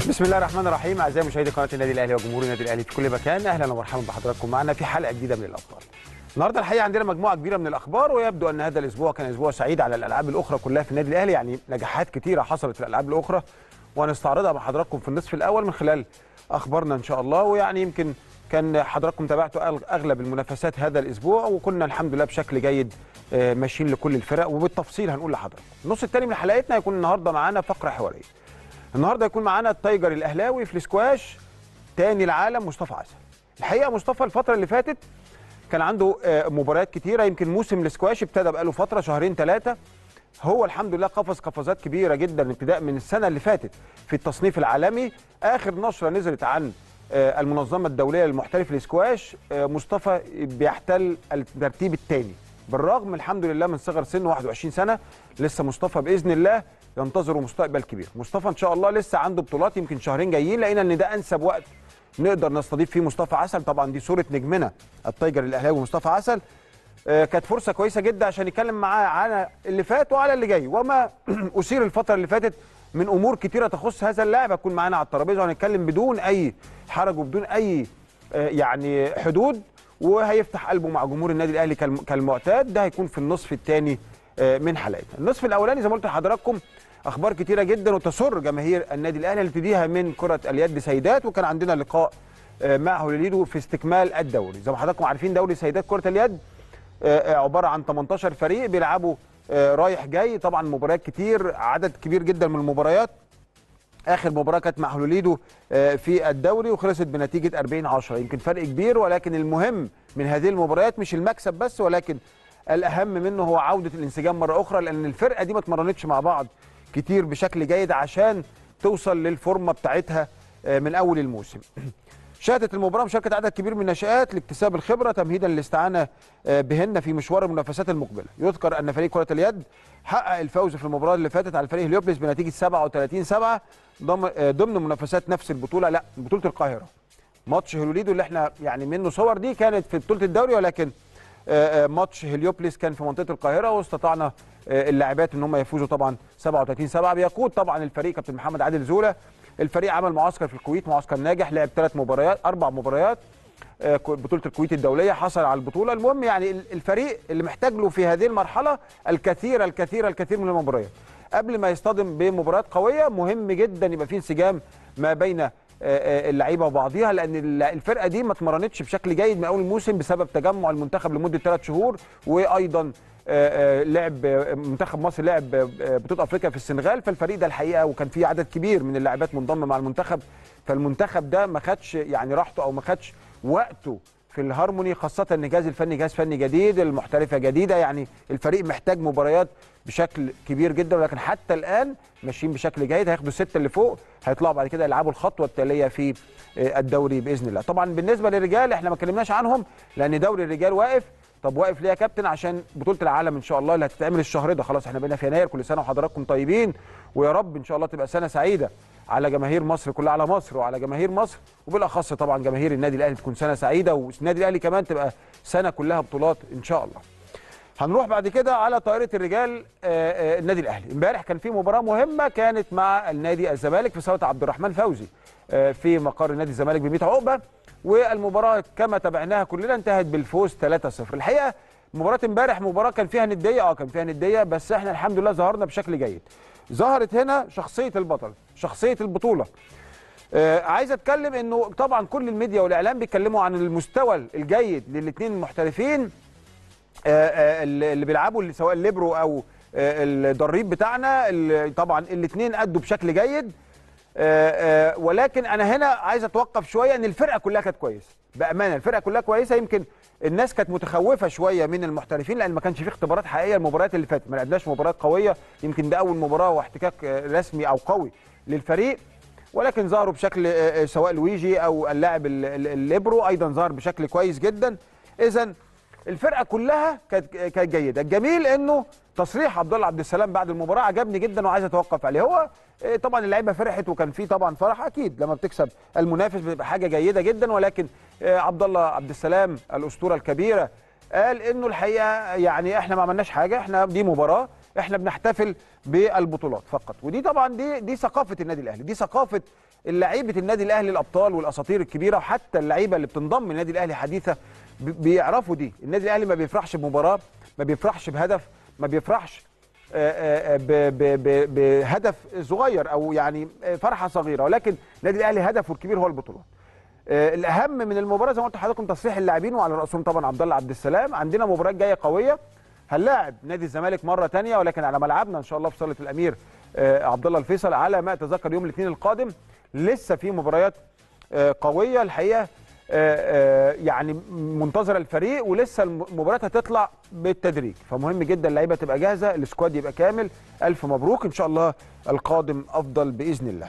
بسم الله الرحمن الرحيم اعزائي مشاهدي قناه النادي الاهلي وجمهور النادي الاهلي في كل مكان اهلا ومرحبا بحضراتكم معنا في حلقه جديده من الابطال. النهارده الحقيقه عندنا مجموعه كبيره من الاخبار ويبدو ان هذا الاسبوع كان اسبوع سعيد على الالعاب الاخرى كلها في النادي الاهلي يعني نجاحات كثيره حصلت في الالعاب الاخرى وهنستعرضها مع حضراتكم في النصف الاول من خلال اخبارنا ان شاء الله ويعني يمكن كان حضراتكم تابعتوا اغلب المنافسات هذا الاسبوع وكنا الحمد لله بشكل جيد آه، ماشيين لكل الفرق وبالتفصيل هنقول لحضراتكم. النص الثاني من حلقتنا هيكون النهارده معانا فقره حواريه. النهارده هيكون معانا التايجر الاهلاوي في الاسكواش تاني العالم مصطفى عسل الحقيقه مصطفى الفتره اللي فاتت كان عنده آه، مباريات كتيره يمكن موسم الاسكواش ابتدى بقاله فتره شهرين ثلاثه هو الحمد لله قفز قفزات كبيره جدا ابتداء من السنه اللي فاتت في التصنيف العالمي اخر نشره نزلت عن آه، المنظمه الدوليه للمحترف الاسكواش آه، مصطفى بيحتل الترتيب الثاني بالرغم الحمد لله من صغر سنه 21 سنه لسه مصطفى باذن الله ينتظره مستقبل كبير مصطفى ان شاء الله لسه عنده بطولات يمكن شهرين جايين لقينا ان ده انسب وقت نقدر نستضيف فيه مصطفى عسل طبعا دي صوره نجمنا التايجر الاهلاوي مصطفى عسل آه، كانت فرصه كويسه جدا عشان يتكلم معاه على اللي فات وعلى اللي جاي وما اثير الفتره اللي فاتت من امور كتيره تخص هذا اللاعب هتكون معانا على الترابيزه وهنتكلم بدون اي حرج وبدون اي آه، يعني حدود وهيفتح قلبه مع جمهور النادي الاهلي كالم- كالمعتاد ده هيكون في النصف الثاني من حلقتنا النصف الاولاني زي ما قلت لحضراتكم اخبار كتيره جدا وتسر جماهير النادي الاهلي نبتديها من كره اليد سيدات وكان عندنا لقاء آه، مع هوليدو في استكمال الدوري زي ما حضراتكم عارفين دوري سيدات كره اليد آه، آه، عباره عن 18 فريق بيلعبوا آه، رايح جاي طبعا مباريات كتير عدد كبير جدا من المباريات اخر مباراه كانت مع هولوليدو آه، في الدوري وخلصت بنتيجه 40 10 يمكن فرق كبير ولكن المهم من هذه المباريات مش المكسب بس ولكن الاهم منه هو عوده الانسجام مره اخرى لان الفرقه دي ما اتمرنتش مع بعض كتير بشكل جيد عشان توصل للفورمه بتاعتها آه، من اول الموسم شهدت المباراه مشاركه عدد كبير من الناشئات لاكتساب الخبره تمهيدا للاستعانه آه، بهن في مشوار المنافسات المقبله يذكر ان فريق كره اليد حقق الفوز في المباراه اللي فاتت على فريق هليوبلس بنتيجه 37 7 ضم- آه، ضمن منافسات نفس البطوله لا بطوله القاهره ماتش هلوليدو اللي احنا يعني منه صور دي كانت في بطوله الدوري ولكن آه، آه، ماتش هليوبلس كان في منطقه القاهره واستطعنا آه، اللاعبات ان هم يفوزوا طبعا 37 7 بيقود طبعا الفريق كابتن محمد عادل زوله الفريق عمل معسكر في الكويت معسكر ناجح لعب ثلاث مباريات اربع مباريات آه، كو- بطوله الكويت الدوليه حصل على البطوله المهم يعني ال- الفريق اللي محتاج له في هذه المرحله الكثير الكثير الكثير من المباريات قبل ما يصطدم بمباريات قويه مهم جدا يبقى في انسجام ما بين آه، آه، اللعيبه وبعضيها لان ال- الفرقه دي ما اتمرنتش بشكل جيد من اول الموسم بسبب تجمع المنتخب لمده ثلاث شهور وايضا آه، آه، لعب آه، منتخب مصر لعب آه، بطوله افريقيا في السنغال فالفريق ده الحقيقه وكان فيه عدد كبير من اللاعبات منضم مع المنتخب فالمنتخب ده ما خدش يعني راحته او ما خدش وقته في الهارموني خاصة ان الجهاز الفني جهاز فني جديد المحترفة جديدة يعني الفريق محتاج مباريات بشكل كبير جدا ولكن حتى الآن ماشيين بشكل جيد هياخدوا الستة اللي فوق هيطلعوا بعد كده يلعبوا الخطوة التالية في آه، الدوري بإذن الله طبعا بالنسبة للرجال احنا ما اتكلمناش عنهم لأن دوري الرجال واقف طب واقف ليه يا كابتن عشان بطولة العالم إن شاء الله اللي هتتعمل الشهر ده خلاص احنا بقينا في يناير كل سنة وحضراتكم طيبين ويا رب إن شاء الله تبقى سنة سعيدة على جماهير مصر كلها على مصر وعلى جماهير مصر وبالاخص طبعا جماهير النادي الاهلي تكون سنه سعيده والنادي الاهلي كمان تبقى سنه كلها بطولات ان شاء الله. هنروح بعد كده على طائره الرجال آه، آه، النادي الاهلي امبارح كان في مباراه مهمه كانت مع النادي الزمالك في صاله عبد الرحمن فوزي آه، في مقر نادي الزمالك بميت عقبه والمباراه كما تابعناها كلنا انتهت بالفوز 3-0 الحقيقه مباراه امبارح مباراه كان فيها نديه اه كان فيها نديه بس احنا الحمد لله ظهرنا بشكل جيد ظهرت هنا شخصيه البطل شخصيه البطوله آه، عايز اتكلم انه طبعا كل الميديا والاعلام بيتكلموا عن المستوى الجيد للاثنين المحترفين آه، آه، اللي اللي بيلعبوا اللي سواء الليبرو او آه، الضريب بتاعنا اللي طبعا الاثنين ادوا بشكل جيد آه، آه، ولكن انا هنا عايز اتوقف شويه ان الفرقه كلها كانت كويسه بامانه الفرقه كلها كويسه يمكن الناس كانت متخوفه شويه من المحترفين لان ما كانش في اختبارات حقيقيه المباريات اللي فاتت ما لعبناش مباريات قويه يمكن ده اول مباراه واحتكاك آه، رسمي او قوي للفريق ولكن ظهروا بشكل آه، آه، سواء لويجي او اللاعب ال- ال- الليبرو ايضا ظهر بشكل كويس جدا اذا الفرقه كلها كانت كانت جيده الجميل انه تصريح عبد الله عبد السلام بعد المباراه عجبني جدا وعايز اتوقف عليه هو آه، طبعا اللعيبه فرحت وكان في طبعا فرح اكيد لما بتكسب المنافس بتبقى حاجه جيده جدا ولكن آه، عبد الله عبد السلام الاسطوره الكبيره قال انه الحقيقه يعني احنا ما عملناش حاجه احنا دي مباراه احنا بنحتفل بالبطولات فقط ودي طبعا دي دي ثقافه النادي الاهلي دي ثقافه اللعيبه النادي الاهلي الابطال والاساطير الكبيره وحتى اللعيبه اللي بتنضم للنادي الاهلي حديثه ب- بيعرفوا دي النادي الاهلي ما بيفرحش بمباراه ما بيفرحش بهدف ما بيفرحش آه، آه، ب- ب- ب- بهدف صغير او يعني آه، فرحه صغيره ولكن النادي الاهلي هدفه الكبير هو البطولات آه، الاهم من المباراه زي ما قلت لحضراتكم تصريح اللاعبين وعلى راسهم طبعا عبد الله عبد السلام عندنا مباريات جايه قويه هنلاعب نادي الزمالك مره تانية ولكن على ملعبنا ان شاء الله في صاله الامير آه، عبد الله الفيصل على ما اتذكر يوم الاثنين القادم لسه في مباريات آه، قويه الحقيقه آه، آه، يعني منتظره الفريق ولسه المباريات هتطلع بالتدريج فمهم جدا اللعيبه تبقى جاهزه السكواد يبقى كامل الف مبروك ان شاء الله القادم افضل باذن الله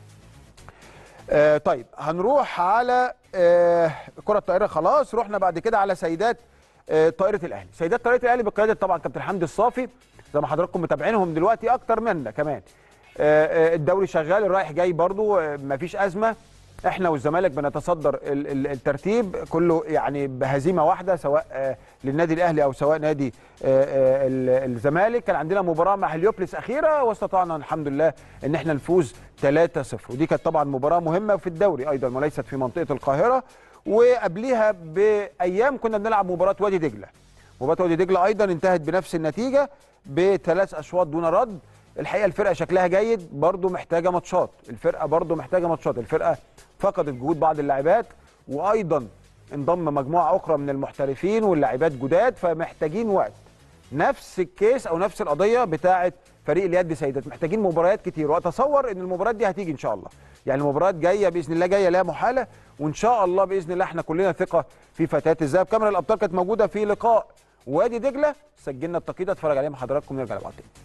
آه طيب هنروح على آه كرة الطائرة خلاص رحنا بعد كده على سيدات آه طائرة الأهلي سيدات طائرة الأهلي بقيادة طبعا كابتن حمدي الصافي زي ما حضراتكم متابعينهم دلوقتي أكتر منا كمان آه آه الدوري شغال الرايح جاي برضو آه مفيش أزمة احنا والزمالك بنتصدر ال- ال- الترتيب كله يعني بهزيمه واحده سواء آه، للنادي الاهلي او سواء نادي آه، آه، ال- الزمالك كان عندنا مباراه مع هليوبلس اخيره واستطعنا الحمد لله ان احنا نفوز 3-0 ودي كانت طبعا مباراه مهمه في الدوري ايضا وليست في منطقه القاهره وقبليها بايام كنا بنلعب مباراه وادي دجله مباراه وادي دجله ايضا انتهت بنفس النتيجه بثلاث اشواط دون رد الحقيقه الفرقه شكلها جيد برضو محتاجه ماتشات الفرقه برضو محتاجه ماتشات الفرقه فقدت جهود بعض اللاعبات وايضا انضم مجموعه اخرى من المحترفين واللاعبات جداد فمحتاجين وقت نفس الكيس او نفس القضيه بتاعه فريق اليد سيدات محتاجين مباريات كتير واتصور ان المباريات دي هتيجي ان شاء الله يعني المباريات جايه باذن الله جايه لا محاله وان شاء الله باذن الله احنا كلنا ثقه في فتاه الذهب كاميرا الابطال كانت موجوده في لقاء وادي دجله سجلنا التقييد اتفرج عليه مع حضراتكم نرجع لبعض تاني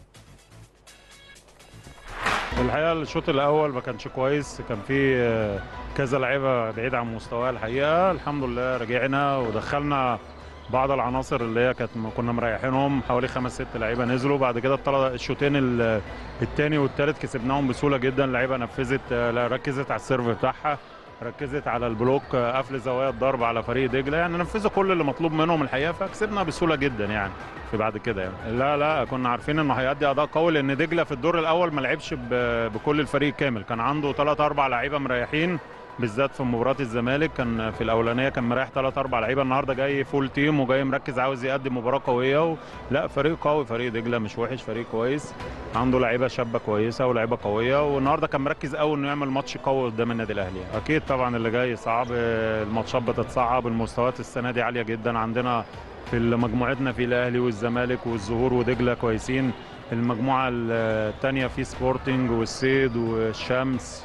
الحقيقه الشوط الاول ما كانش كويس كان في آه، كذا لعيبه بعيد عن مستواها الحقيقه الحمد لله رجعنا ودخلنا بعض العناصر اللي هي كانت كنا مريحينهم حوالي خمس ست لعيبه نزلوا بعد كده الطل- الشوطين ال- التاني والتالت كسبناهم بسهوله جدا اللعيبه نفذت آه، لا، ركزت على السيرف بتاعها ركزت على البلوك آه، قفل زوايا الضرب على فريق دجله يعني نفذوا كل اللي مطلوب منهم الحقيقه فكسبنا بسهوله جدا يعني في بعد كده يعني لا لا كنا عارفين انه هيأدي اداء قوي لان دجله في الدور الاول ما لعبش ب- بكل الفريق كامل كان عنده ثلاث اربع لعيبه مريحين بالذات في مباراه الزمالك كان في الاولانيه كان مريح ثلاث اربع لعيبه النهارده جاي فول تيم وجاي مركز عاوز يقدم مباراه قويه و... لا فريق قوي فريق دجله مش وحش فريق كويس عنده لعيبه شابه كويسه ولاعيبه قويه والنهارده كان مركز قوي انه يعمل ماتش قوي قدام النادي الاهلي اكيد طبعا اللي جاي صعب الماتشات بتتصعب المستويات السنه دي عاليه جدا عندنا في مجموعتنا في الاهلي والزمالك والزهور ودجله كويسين المجموعه الثانيه في سبورتنج والسيد والشمس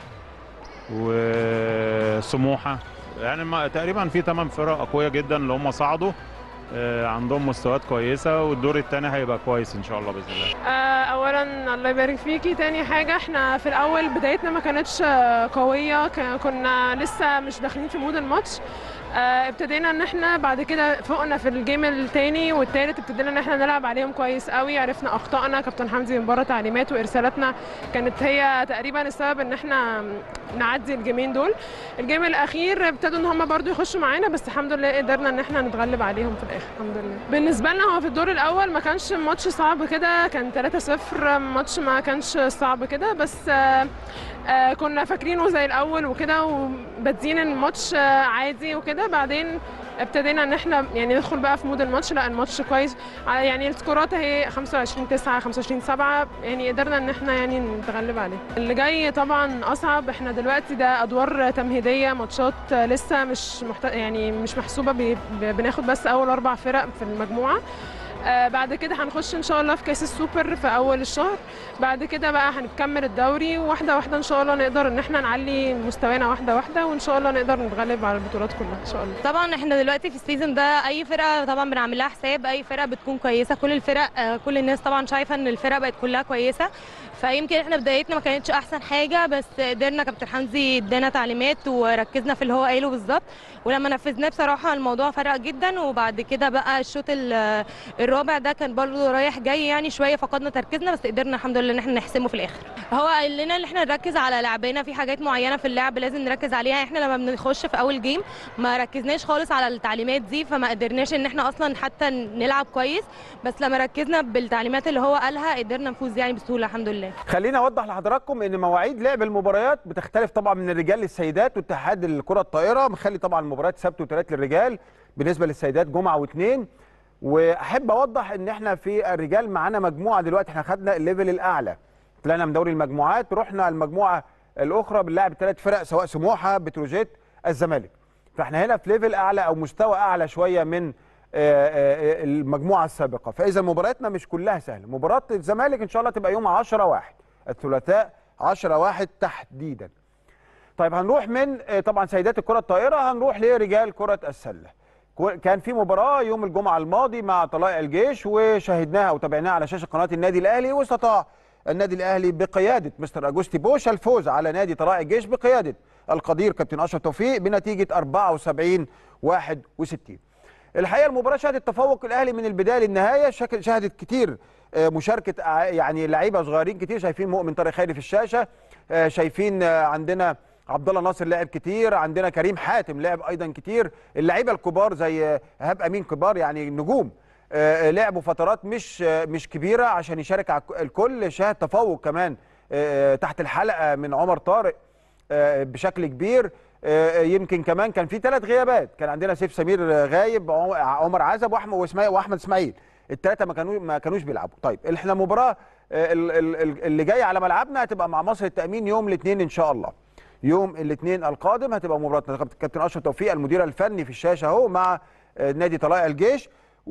وسموحه يعني ما تقريبا في ثمان فرق اقوياء جدا اللي هم صعدوا آه، عندهم مستويات كويسه والدور الثاني هيبقى كويس ان شاء الله باذن الله آه، اولا الله يبارك فيكي تاني حاجه احنا في الاول بدايتنا ما كانتش آه، قويه ك- كنا لسه مش داخلين في مود الماتش آه، ابتدينا ان احنا بعد كده فوقنا في الجيم التاني والتالت ابتدينا ان احنا نلعب عليهم كويس قوي عرفنا اخطائنا كابتن حمدي من بره تعليمات وارسالاتنا كانت هي تقريبا السبب ان احنا نعدي الجيمين دول الجيم الاخير ابتدوا ان هم برضو يخشوا معانا بس الحمد لله قدرنا ان احنا نتغلب عليهم في الاخر الحمد لله بالنسبه لنا هو في الدور الاول ما كانش ماتش صعب كده كان 3-0 ماتش ما كانش صعب كده بس آه آه كنا فاكرينه زي الاول وكده وبادئين الماتش آه عادي وكده بعدين ابتدينا ان احنا يعني ندخل بقى في مود الماتش لا الماتش كويس على- يعني السكورات اهي 25 9 25 7 يعني قدرنا ان احنا يعني نتغلب عليه اللي جاي طبعا اصعب احنا دلوقتي ده ادوار تمهيديه ماتشات آه، لسه مش محت... يعني مش محسوبه بي... ب- بناخد بس اول اربع فرق في المجموعه آه بعد كده هنخش ان شاء الله في كاس السوبر في اول الشهر بعد كده بقى هنكمل الدوري واحده واحده ان شاء الله نقدر ان احنا نعلي مستوانا واحده واحده وان شاء الله نقدر نتغلب على البطولات كلها ان شاء الله طبعا احنا دلوقتي في السيزون ده اي فرقه طبعا بنعمل لها حساب اي فرقه بتكون كويسه كل الفرق آه، كل الناس طبعا شايفه ان الفرق بقت كلها كويسه فيمكن احنا بدايتنا ما كانتش احسن حاجه بس قدرنا كابتن حمدي ادانا تعليمات وركزنا في اللي هو قايله بالظبط ولما نفذناه بصراحه الموضوع فرق جدا وبعد كده بقى الشوط ال- الرابع ده كان برضه رايح جاي يعني شويه فقدنا تركيزنا بس قدرنا الحمد لله ان احنا نحسمه في الاخر هو قال لنا ان احنا نركز على لعبنا في حاجات معينه في اللعب لازم نركز عليها احنا لما بنخش في اول جيم ما ركزناش خالص على التعليمات دي فما قدرناش ان احنا اصلا حتى نلعب كويس بس لما ركزنا بالتعليمات اللي هو قالها قدرنا نفوز يعني بسهوله الحمد لله خليني اوضح لحضراتكم ان مواعيد لعب المباريات بتختلف طبعا من الرجال للسيدات واتحاد الكره الطائره مخلي طبعا المباريات سبت وثلاث للرجال بالنسبه للسيدات جمعه واثنين واحب اوضح ان احنا في الرجال معانا مجموعه دلوقتي احنا خدنا الليفل الاعلى طلعنا من دوري المجموعات رحنا المجموعه الاخرى بنلعب ثلاث فرق سواء سموحه بتروجيت الزمالك فاحنا هنا في ليفل اعلى او مستوى اعلى شويه من آه، آه، آه، المجموعه السابقه فاذا مبارياتنا مش كلها سهله مباراه الزمالك ان شاء الله تبقى يوم 10 واحد الثلاثاء 10 واحد تحديدا طيب هنروح من آه، طبعا سيدات الكره الطائره هنروح لرجال كره السله كو- كان في مباراه يوم الجمعه الماضي مع طلائع الجيش وشاهدناها وتابعناها على شاشه قناه النادي الاهلي واستطاع النادي الاهلي بقياده مستر اجوستي بوش الفوز على نادي طلائع الجيش بقياده القدير كابتن اشرف توفيق بنتيجه 74 61 الحقيقه المباراه شهدت تفوق الاهلي من البدايه للنهايه شكل شهدت كتير آه، مشاركه ع- يعني لعيبه صغيرين كتير شايفين مؤمن طارق خيري في الشاشه آه، شايفين آه، عندنا عبد الله ناصر لعب كتير عندنا كريم حاتم لعب ايضا كتير اللعيبه الكبار زي آه، ايهاب امين كبار يعني نجوم آه، لعبوا فترات مش آه، مش كبيره عشان يشارك على الك- الكل شاهد تفوق كمان آه، تحت الحلقه من عمر طارق آه، بشكل كبير آه، يمكن كمان كان في ثلاث غيابات كان عندنا سيف سمير آه، غايب عم- عمر عزب واحمد واسماعيل واحمد اسماعيل الثلاثه ما كانوا ما كانوش بيلعبوا طيب احنا مباراه آه، ال- ال- ال- اللي جايه على ملعبنا هتبقى مع مصر التامين يوم الاثنين ان شاء الله يوم الاثنين القادم هتبقى مباراه كابتن اشرف توفيق المدير الفني في الشاشه اهو مع آه، نادي طلائع الجيش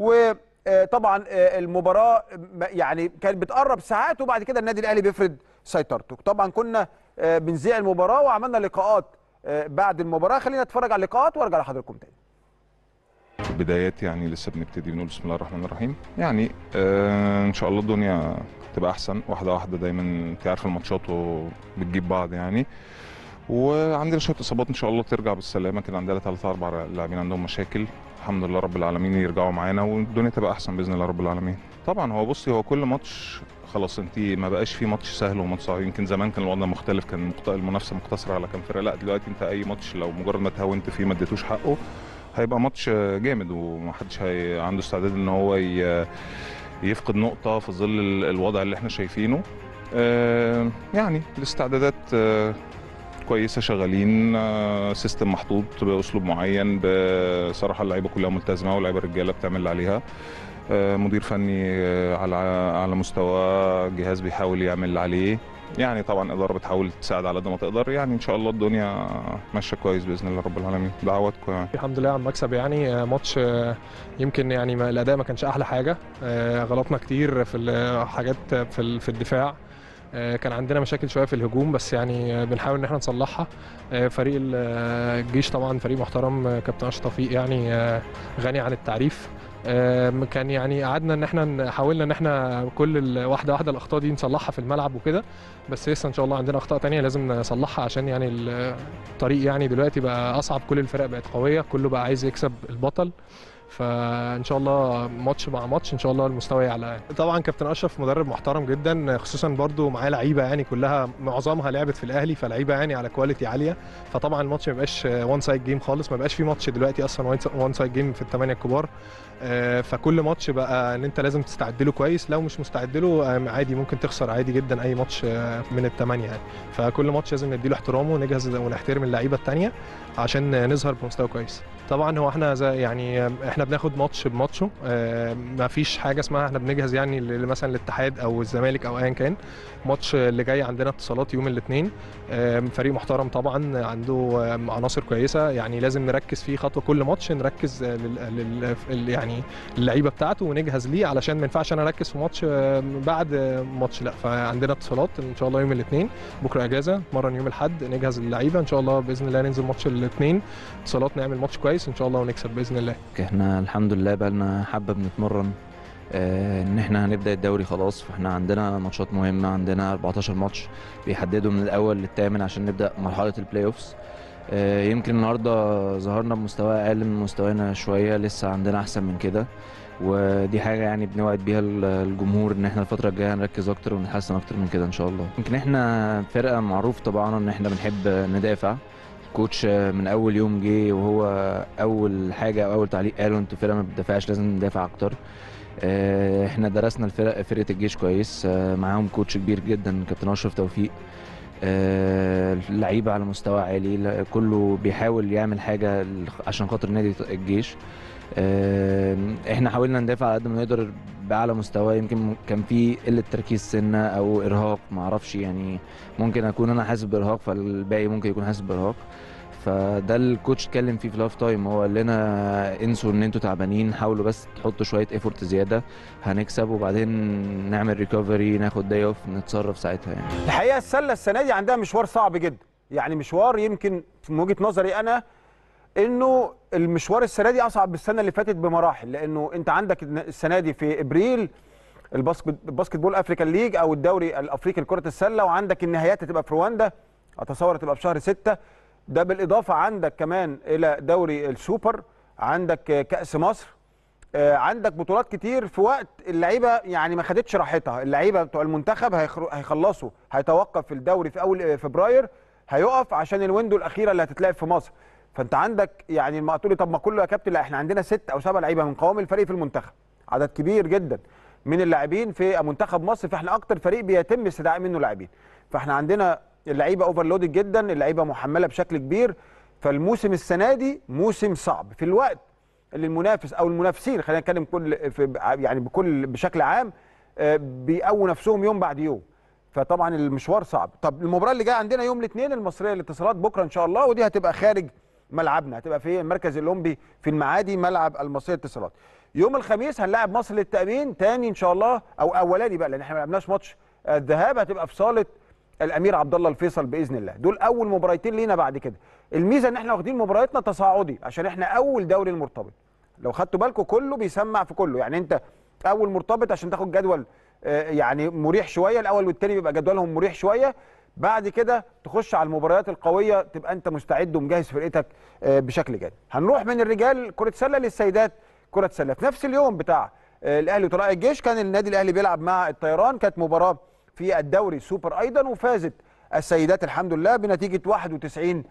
وطبعا المباراه م- يعني كانت بتقرب ساعات وبعد كده النادي الاهلي بيفرض سيطرته طبعا كنا آه، بنذيع المباراه وعملنا لقاءات آه، بعد المباراه خلينا نتفرج على اللقاءات وارجع لحضراتكم تاني بدايات يعني لسه بنبتدي بنقول بسم الله الرحمن الرحيم يعني آه ان شاء الله الدنيا تبقى احسن واحده واحده دايما انت عارف الماتشات وبتجيب بعض يعني وعندنا شويه اصابات ان شاء الله ترجع بالسلامه كده عندنا ثلاثة اربع لاعبين عندهم مشاكل الحمد لله رب العالمين يرجعوا معانا والدنيا تبقى احسن باذن الله رب العالمين طبعا هو بصي هو كل ماتش خلاص انت ما بقاش في ماتش سهل وماتش صعب يمكن زمان كان الوضع مختلف كان مقت- المنافسه مقتصره على كام فرقه لا دلوقتي انت اي ماتش لو مجرد ما تهاونت فيه ما اديتوش حقه هيبقى ماتش جامد ومحدش هي عنده استعداد ان هو ي- يفقد نقطة في ظل ال- الوضع اللي احنا شايفينه آه، يعني الاستعدادات آه، كويسة شغالين آه، سيستم محطوط بأسلوب معين بصراحة اللعيبة كلها ملتزمة واللعيبة الرجالة بتعمل اللي عليها آه، مدير فني آه، على على مستوى جهاز بيحاول يعمل اللي عليه يعني طبعا إدارة بتحاول تساعد على قد ما تقدر يعني إن شاء الله الدنيا ماشية كويس بإذن الله رب العالمين دعواتكم يعني الحمد لله على المكسب يعني آه، ماتش آه، يمكن يعني ما- الاداء ما كانش احلى حاجه آه، غلطنا كتير في الحاجات في ال- في الدفاع آه، كان عندنا مشاكل شويه في الهجوم بس يعني آه، بنحاول ان احنا نصلحها آه، فريق ال- آه، الجيش طبعا فريق محترم آه، كابتن اشرف توفيق يعني آه، غني عن التعريف آم، كان يعني قعدنا ان احنا ن- حاولنا ان احنا كل ال- واحده واحده الاخطاء دي نصلحها في الملعب وكده بس لسه ان شاء الله عندنا اخطاء تانية لازم نصلحها عشان يعني ال- الطريق يعني دلوقتي بقى اصعب كل الفرق بقت قويه كله بقى عايز يكسب البطل فان شاء الله ماتش مع ماتش ان شاء الله المستوى يعلى طبعا كابتن اشرف مدرب محترم جدا خصوصا برضو معاه لعيبه يعني كلها معظمها لعبت في الاهلي فلعيبه يعني على كواليتي عاليه فطبعا الماتش ما بقاش وان سايد جيم خالص ما بقاش في ماتش دلوقتي اصلا وان سايد جيم في الثمانيه الكبار آه، فكل ماتش بقى ان انت لازم تستعد له كويس لو مش مستعد له آم، عادي ممكن تخسر عادي جدا اي ماتش آه، من الثمانيه يعني فكل ماتش لازم نديله احترامه ونجهز ونحترم اللعيبه الثانيه عشان نظهر بمستوى كويس طبعا هو احنا زي يعني احنا بناخد ماتش بماتشه آه، ما فيش حاجه اسمها احنا بنجهز يعني ل- مثلا الاتحاد او الزمالك او ايا كان ماتش اللي جاي عندنا اتصالات يوم الاثنين فريق محترم طبعا عنده آم، عناصر كويسه يعني لازم نركز فيه خطوه كل ماتش نركز آه، لل لل- ال- يعني اللعيبه بتاعته ونجهز ليه علشان ما ينفعش انا اركز في ماتش آم، بعد آه، ماتش لا فعندنا اتصالات ان شاء الله يوم الاثنين بكره اجازه نتمرن يوم الاحد نجهز اللعيبه ان شاء الله باذن الله ننزل ماتش الاثنين اتصالات نعمل ماتش كويس ان شاء الله ونكسب باذن الله احنا الحمد لله بقالنا حبة بنتمرن آه، ان احنا هنبدأ الدوري خلاص فاحنا عندنا ماتشات مهمة عندنا 14 ماتش بيحددوا من الاول للثامن عشان نبدأ مرحلة البلاي اوفس آه، يمكن النهارده ظهرنا بمستوى اقل من مستوانا شوية لسه عندنا احسن من كده ودي حاجة يعني بنوعد بيها ال- الجمهور ان احنا الفترة الجاية هنركز اكتر ونتحسن اكتر من كده ان شاء الله يمكن احنا فرقة معروف طبعا ان احنا بنحب ندافع كوتش من اول يوم جه وهو اول حاجه او اول تعليق قاله انتوا فرقه ما بتدافعش لازم ندافع اكتر آه، احنا درسنا الفرق فرقه الجيش كويس آه، معاهم كوتش كبير جدا كابتن اشرف توفيق آه، اللعيبه على مستوى عالي لا- كله بيحاول يعمل حاجه ل- عشان خاطر نادي الجيش آه، احنا حاولنا ندافع على قد ما نقدر باعلى مستوى يمكن كان في قله تركيز سنه او ارهاق ما اعرفش يعني ممكن اكون انا حاسس بارهاق فالباقي ممكن يكون حاسس بارهاق فده الكوتش اتكلم فيه في الهاف تايم هو قال لنا انسوا ان انتوا تعبانين حاولوا بس تحطوا شويه ايفورت زياده هنكسب وبعدين نعمل ريكفري ناخد داي اوف نتصرف ساعتها يعني الحقيقه السله السنه دي عندها مشوار صعب جدا يعني مشوار يمكن من وجهه نظري انا انه المشوار السنه دي اصعب من السنه اللي فاتت بمراحل لانه انت عندك السنه دي في ابريل الباسكت الباسكت بول افريكان ليج او الدوري الافريقي لكره السله وعندك النهائيات هتبقى في رواندا اتصور هتبقى في شهر ستة ده بالاضافه عندك كمان الى دوري السوبر عندك آه، كاس مصر آه، عندك بطولات كتير في وقت اللعيبه يعني ما خدتش راحتها اللعيبه بتوع المنتخب هيخر- هيخلصوا هيتوقف الدوري في اول آه، فبراير هيقف عشان الويندو الاخيره اللي هتتلعب في مصر فانت عندك يعني ما تقولي طب ما كله يا كابتن لا احنا عندنا ست او سبع لعيبه من قوام الفريق في المنتخب عدد كبير جدا من اللاعبين في منتخب مصر فاحنا اكتر فريق بيتم استدعاء منه لاعبين فاحنا عندنا اللعيبه اوفرلودد جدا اللعيبه محمله بشكل كبير فالموسم السنه دي موسم صعب في الوقت اللي المنافس او المنافسين خلينا نتكلم كل في يعني بكل بشكل عام آه، بيقووا نفسهم يوم بعد يوم فطبعا المشوار صعب طب المباراه اللي جايه عندنا يوم الاثنين المصريه للاتصالات بكره ان شاء الله ودي هتبقى خارج ملعبنا هتبقى في المركز الاولمبي في المعادي ملعب المصريه للاتصالات يوم الخميس هنلاعب مصر للتامين تاني ان شاء الله او اولاني بقى لان احنا ما لعبناش ماتش آه، الذهاب هتبقى في صاله الامير عبد الله الفيصل باذن الله دول اول مباراتين لينا بعد كده الميزه ان احنا واخدين مبارياتنا تصاعدي عشان احنا اول دوري المرتبط لو خدتوا بالكم كله بيسمع في كله يعني انت اول مرتبط عشان تاخد جدول آه، يعني مريح شويه الاول والتاني بيبقى جدولهم مريح شويه بعد كده تخش على المباريات القويه تبقى انت مستعد ومجهز فرقتك آه، بشكل جيد هنروح من الرجال كره سله للسيدات كره سله في نفس اليوم بتاع آه، الاهلي وطلائع الجيش كان النادي الاهلي بيلعب مع الطيران كانت مباراه في الدوري السوبر ايضا وفازت السيدات الحمد لله بنتيجه 91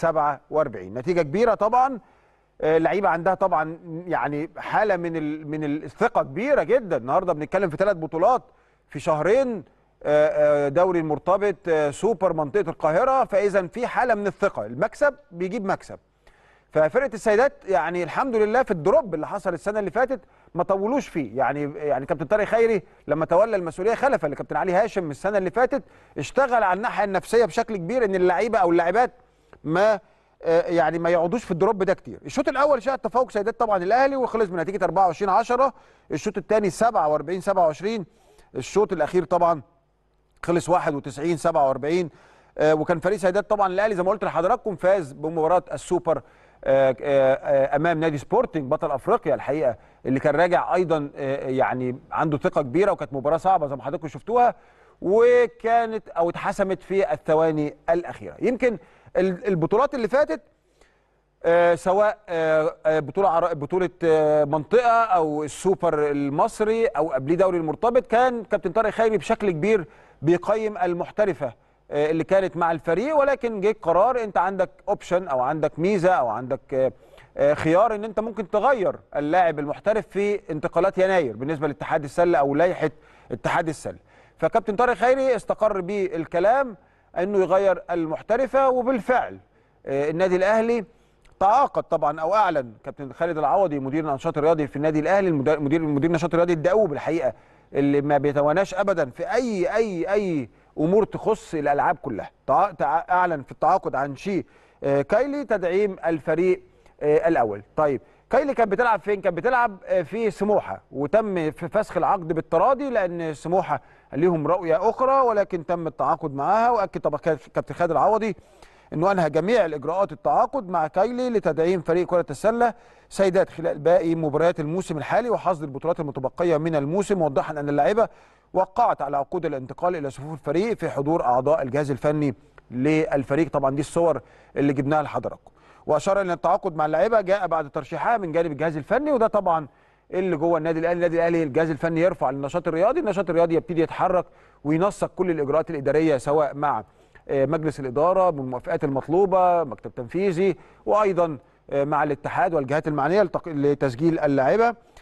47 نتيجه كبيره طبعا آه، اللعيبه عندها طبعا يعني حاله من ال- من الثقه كبيره جدا النهارده بنتكلم في ثلاث بطولات في شهرين آه، آه، دوري المرتبط آه، سوبر منطقه القاهره فاذا في حاله من الثقه المكسب بيجيب مكسب ففرقه السيدات يعني الحمد لله في الدروب اللي حصل السنه اللي فاتت ما طولوش فيه يعني يعني كابتن طارق خيري لما تولى المسؤوليه خلفا لكابتن علي هاشم من السنه اللي فاتت اشتغل على الناحيه النفسيه بشكل كبير ان اللعيبه او اللاعبات ما آه، يعني ما يقعدوش في الدروب ده كتير الشوط الاول شهد تفوق سيدات طبعا الاهلي وخلص بنتيجه 24 10 الشوط الثاني 47 27 الشوط الاخير طبعا خلص 91 47 آه، وكان فريق سيدات طبعا الاهلي زي ما قلت لحضراتكم فاز بمباراه السوبر آه، آه، آه، امام نادي سبورتنج بطل افريقيا الحقيقه اللي كان راجع ايضا آه، يعني عنده ثقه كبيره وكانت مباراه صعبه زي ما حضراتكم شفتوها وكانت او اتحسمت في الثواني الاخيره يمكن ال- البطولات اللي فاتت آه، سواء آه، آه، بطوله عر- بطوله آه، منطقه او السوبر المصري او قبليه دوري المرتبط كان كابتن طارق خيري بشكل كبير بيقيم المحترفه آه، اللي كانت مع الفريق ولكن جه قرار انت عندك اوبشن او عندك ميزه او عندك آه، آه، خيار ان انت ممكن تغير اللاعب المحترف في انتقالات يناير بالنسبه لاتحاد السله او لائحه اتحاد السله فكابتن طارق خيري استقر بيه الكلام انه يغير المحترفه وبالفعل آه، النادي الاهلي تعاقد طبعا او اعلن كابتن خالد العوضي مدير النشاط الرياضي في النادي الاهلي المدير مدير مدير النشاط الرياضي الدؤوب الحقيقه اللي ما بيتواناش ابدا في اي اي اي امور تخص الالعاب كلها تع- تع- اعلن في التعاقد عن شي آه، كايلي تدعيم الفريق آه، الاول طيب كايلي كانت بتلعب فين كانت بتلعب آه، في سموحه وتم في فسخ العقد بالتراضي لان سموحه ليهم رؤيه اخرى ولكن تم التعاقد معاها واكد طبعا كابتن خالد العوضي انه انهى جميع الاجراءات التعاقد مع كايلي لتدعيم فريق كره السله سيدات خلال باقي مباريات الموسم الحالي وحصد البطولات المتبقيه من الموسم موضحا ان اللاعبه وقعت على عقود الانتقال الى صفوف الفريق في حضور اعضاء الجهاز الفني للفريق طبعا دي الصور اللي جبناها لحضراتكم واشار ان التعاقد مع اللاعبه جاء بعد ترشيحها من جانب الجهاز الفني وده طبعا اللي جوه النادي الاهلي النادي الاهلي الجهاز الفني يرفع النشاط الرياضي النشاط الرياضي يبتدي يتحرك وينسق كل الاجراءات الاداريه سواء مع آه، مجلس الاداره بالموافقات المطلوبه مكتب تنفيذي وايضا آه، مع الاتحاد والجهات المعنيه لتق- لتسجيل اللاعبه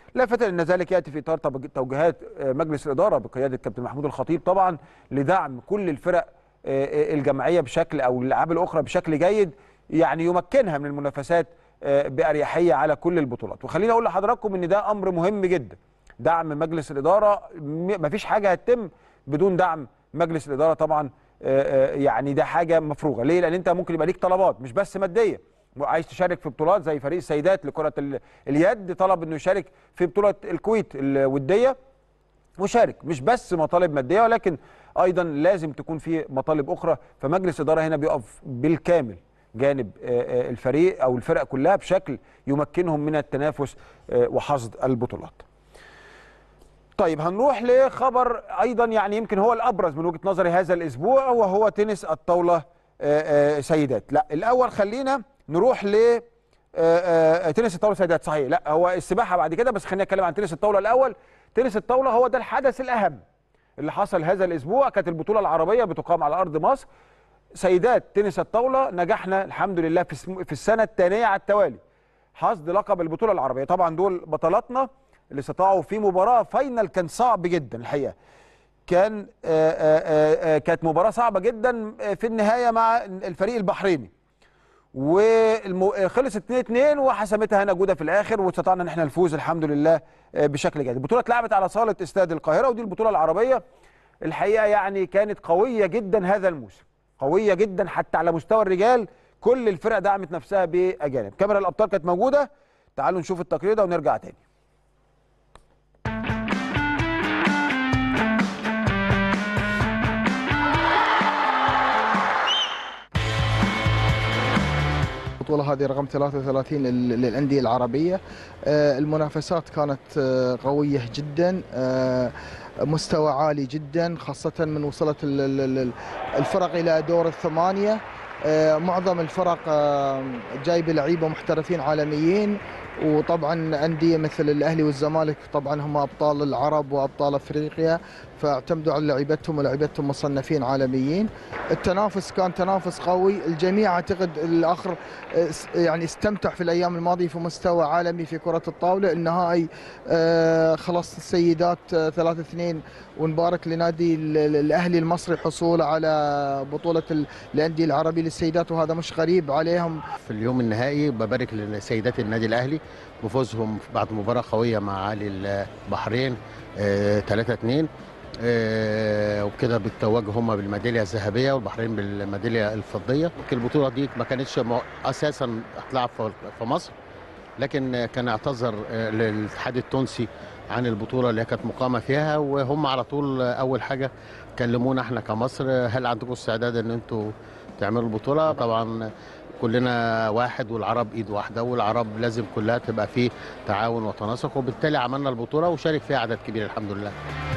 لافتا ان ذلك ياتي في اطار توج- توجيهات آه، مجلس الاداره بقياده كابتن محمود الخطيب طبعا لدعم كل الفرق آه، آه، الجماعيه بشكل او الالعاب الاخرى بشكل جيد يعني يمكنها من المنافسات آه، باريحيه على كل البطولات وخليني اقول لحضراتكم ان ده امر مهم جدا دعم مجلس الاداره م- مفيش حاجه هتتم بدون دعم مجلس الاداره طبعا آه، آه، يعني ده حاجه مفروغه ليه لان انت ممكن يبقى ليك طلبات مش بس ماديه عايز تشارك في بطولات زي فريق السيدات لكره ال- اليد طلب انه يشارك في بطوله الكويت الوديه وشارك مش بس مطالب ماديه ولكن ايضا لازم تكون في مطالب اخرى فمجلس اداره هنا بيقف بالكامل جانب آه، آه، الفريق او الفرق كلها بشكل يمكنهم من التنافس آه، وحصد البطولات طيب هنروح لخبر ايضا يعني يمكن هو الابرز من وجهه نظري هذا الاسبوع وهو تنس الطاوله آه، آه، سيدات لا الاول خلينا نروح ل آه، آه، تنس الطاوله سيدات صحيح لا هو السباحه بعد كده بس خلينا نتكلم عن تنس الطاوله الاول تنس الطاوله هو ده الحدث الاهم اللي حصل هذا الاسبوع كانت البطوله العربيه بتقام على ارض مصر سيدات تنس الطاوله نجحنا الحمد لله في السم- في السنه الثانيه على التوالي حصد لقب البطوله العربيه طبعا دول بطلاتنا اللي استطاعوا في مباراه فاينل كان صعب جدا الحقيقه كان آه، آه، آه، كانت مباراه صعبه جدا آه، في النهايه مع الفريق البحريني وخلص 2 2 وحسمتها هنا جوده في الاخر واستطعنا ان احنا نفوز الحمد لله آه، بشكل جيد البطوله اتلعبت على صاله استاد القاهره ودي البطوله العربيه الحقيقه يعني كانت قويه جدا هذا الموسم قويه جدا حتى على مستوى الرجال كل الفرق دعمت نفسها باجانب كاميرا الابطال كانت موجوده تعالوا نشوف التقرير ده ونرجع تاني البطولة هذه رقم 33 لل- للأندية العربية آه، المنافسات كانت آه، قوية جدا آه، مستوى عالي جدا خاصة من وصلت ال- ال- ال- الفرق إلى دور الثمانية آه، معظم الفرق آه، جايبة لعيبة محترفين عالميين وطبعا أندية مثل الأهلي والزمالك طبعا هم أبطال العرب وأبطال أفريقيا فاعتمدوا على لعيبتهم ولعيبتهم مصنفين عالميين التنافس كان تنافس قوي الجميع اعتقد الاخر اس- يعني استمتع في الايام الماضيه في مستوى عالمي في كره الطاوله النهائي آه، خلاص السيدات 3 2 ونبارك لنادي ال- ال- الاهلي المصري حصوله على بطوله ال- الانديه العربي للسيدات وهذا مش غريب عليهم في اليوم النهائي ببارك لسيدات النادي الاهلي بفوزهم بعد مباراه قويه مع علي البحرين 3 2 وبكده بيتوجوا هم بالميداليه الذهبيه والبحرين بالميداليه الفضيه البطوله دي ما كانتش مو- اساسا هتلعب في في مصر لكن كان اعتذر آه، للاتحاد التونسي عن البطوله اللي كانت مقامه فيها وهم على طول آه، اول حاجه كلمونا احنا كمصر آه، هل عندكم استعداد ان انتوا تعملوا البطوله طبعا كلنا واحد والعرب ايد واحده والعرب لازم كلها تبقى فيه تعاون وتناسق وبالتالي عملنا البطوله وشارك فيها عدد كبير الحمد لله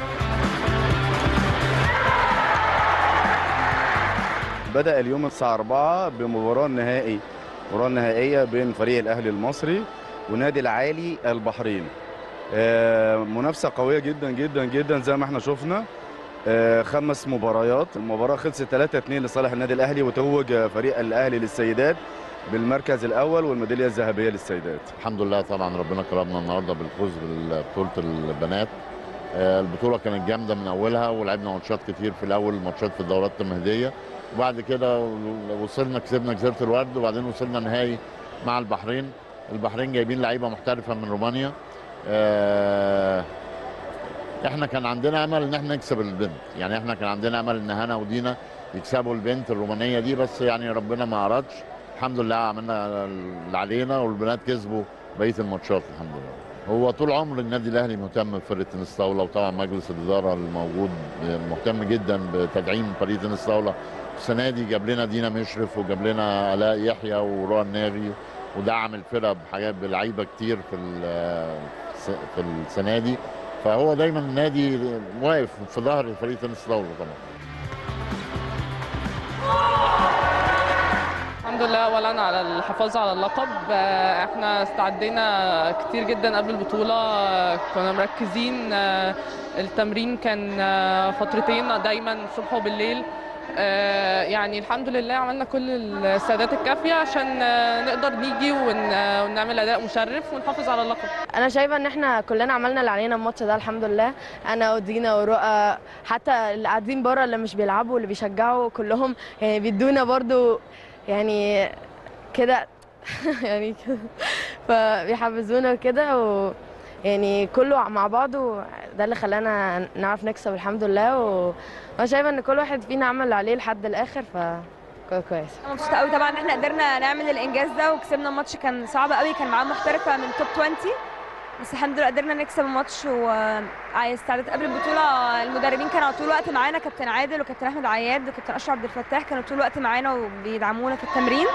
بدأ اليوم الساعة 4 بمباراة نهائي مباراة نهائية بين فريق الأهلي المصري ونادي العالي البحرين آه، منافسة قوية جدا جدا جدا زي ما احنا شفنا آه، خمس مباريات المباراة خلصت 3-2 لصالح النادي الأهلي وتوج فريق الأهلي للسيدات بالمركز الأول والميدالية الذهبية للسيدات الحمد لله طبعا ربنا كرمنا النهارده بالفوز ببطوله البنات آه، البطوله كانت جامده من اولها ولعبنا ماتشات كتير في الاول ماتشات في الدورات التمهيديه وبعد كده وصلنا كسبنا جزيره الورد وبعدين وصلنا نهائي مع البحرين البحرين جايبين لعيبه محترفه من رومانيا آه، احنا كان عندنا امل ان احنا نكسب البنت يعني احنا كان عندنا امل ان هنا ودينا يكسبوا البنت الرومانيه دي بس يعني ربنا ما ارادش الحمد لله عملنا اللي علينا والبنات كسبوا بقيه الماتشات الحمد لله هو طول عمر النادي الاهلي مهتم بفرقه تنس طاوله وطبعا مجلس الاداره الموجود مهتم جدا بتدعيم فريق تنس طاوله السنه دي جاب لنا دينا مشرف وجاب لنا الاء يحيى ورؤى الناغي ودعم الفرقه بحاجات بلعيبه كتير في ال- في السنه دي فهو دايما النادي واقف في ظهر فريق تنس طاوله طبعا الحمد لله اولا على الحفاظ على اللقب آه، احنا استعدينا كتير جدا قبل البطوله آه، كنا مركزين آه، التمرين كان آه، فترتين دايما الصبح وبالليل آه، يعني الحمد لله عملنا كل السعادات الكافيه عشان آه، نقدر نيجي ون- آه، ونعمل اداء مشرف ونحافظ على اللقب انا شايفه ان احنا كلنا عملنا اللي علينا الماتش ده الحمد لله انا ودينا ورؤى حتى اللي قاعدين بره اللي مش بيلعبوا واللي بيشجعوا كلهم يعني بيدونا برضو يعني كده يعني كده فبيحفزونا كده و يعني كله مع بعضه ده اللي خلانا نعرف نكسب الحمد لله و- وانا شايفه ان كل واحد فينا عمل اللي عليه لحد الاخر ف كويس مبسوطه قوي طبعا ان احنا قدرنا نعمل الانجاز ده وكسبنا الماتش كان صعب قوي كان معاه محترفه من توب 20 بس الحمد لله قدرنا نكسب الماتش وعايز استعداد قبل البطوله المدربين كانوا طول الوقت معانا كابتن عادل وكابتن احمد عياد وكابتن اشرف عبد الفتاح كانوا طول الوقت معانا وبيدعمونا في التمرين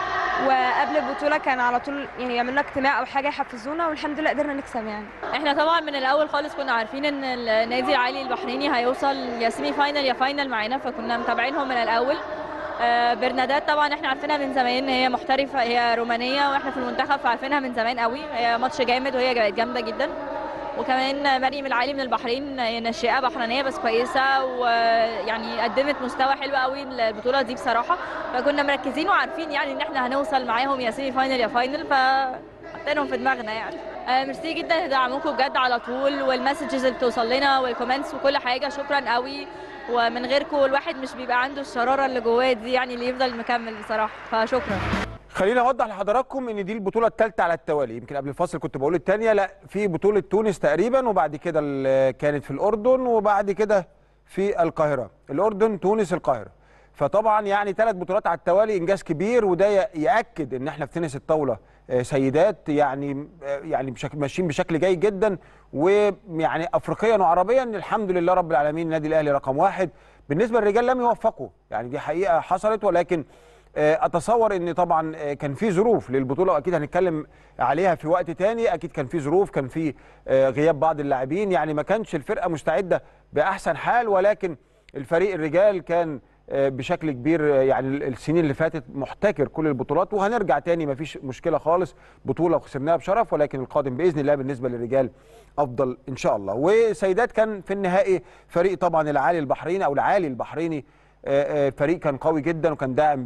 وقبل البطوله كان على طول يعني يعملوا لنا اجتماع او حاجه يحفزونا والحمد لله قدرنا نكسب يعني احنا طبعا من الاول خالص كنا عارفين ان النادي العالي البحريني هيوصل يا سيمي فاينل يا فاينل معانا فكنا متابعينهم من الاول آه، برنادات طبعا احنا عارفينها من زمان هي محترفه هي رومانيه واحنا في المنتخب فعارفينها من زمان قوي هي ماتش جامد وهي بقت جامده جدا وكمان مريم العالي من البحرين هي ناشئه بحرينيه بس كويسه ويعني قدمت مستوى حلو قوي البطوله دي بصراحه فكنا مركزين وعارفين يعني ان احنا هنوصل معاهم يا سيمي فاينل يا فاينل فحطينهم في دماغنا يعني آه، ميرسي جدا لدعمكم بجد على طول والمسجز اللي بتوصل لنا والكومنتس وكل حاجه شكرا قوي ومن غيركم الواحد مش بيبقى عنده الشراره اللي جواه دي يعني اللي يفضل مكمل بصراحه فشكرا خليني اوضح لحضراتكم ان دي البطوله الثالثه على التوالي يمكن قبل الفاصل كنت بقول الثانيه لا في بطوله تونس تقريبا وبعد كده ال- كانت في الاردن وبعد كده في القاهره الاردن تونس القاهره فطبعا يعني ثلاث بطولات على التوالي انجاز كبير وده ي- ياكد ان احنا في تنس الطاوله آه، سيدات يعني آه، يعني بشكل ماشيين بشكل جيد جدا ويعني افريقيا وعربيا الحمد لله رب العالمين النادي الاهلي رقم واحد بالنسبه للرجال لم يوفقوا يعني دي حقيقه حصلت ولكن آه، اتصور ان طبعا آه، كان في ظروف للبطوله واكيد هنتكلم عليها في وقت تاني اكيد كان في ظروف كان في آه، غياب بعض اللاعبين يعني ما كانش الفرقه مستعده باحسن حال ولكن الفريق الرجال كان آه، بشكل كبير آه، يعني السنين اللي فاتت محتكر كل البطولات وهنرجع تاني ما فيش مشكله خالص بطوله وخسرناها بشرف ولكن القادم باذن الله بالنسبه للرجال افضل ان شاء الله وسيدات كان في النهائي فريق طبعا العالي البحريني او العالي البحريني آه، آه، فريق كان قوي جدا وكان داعم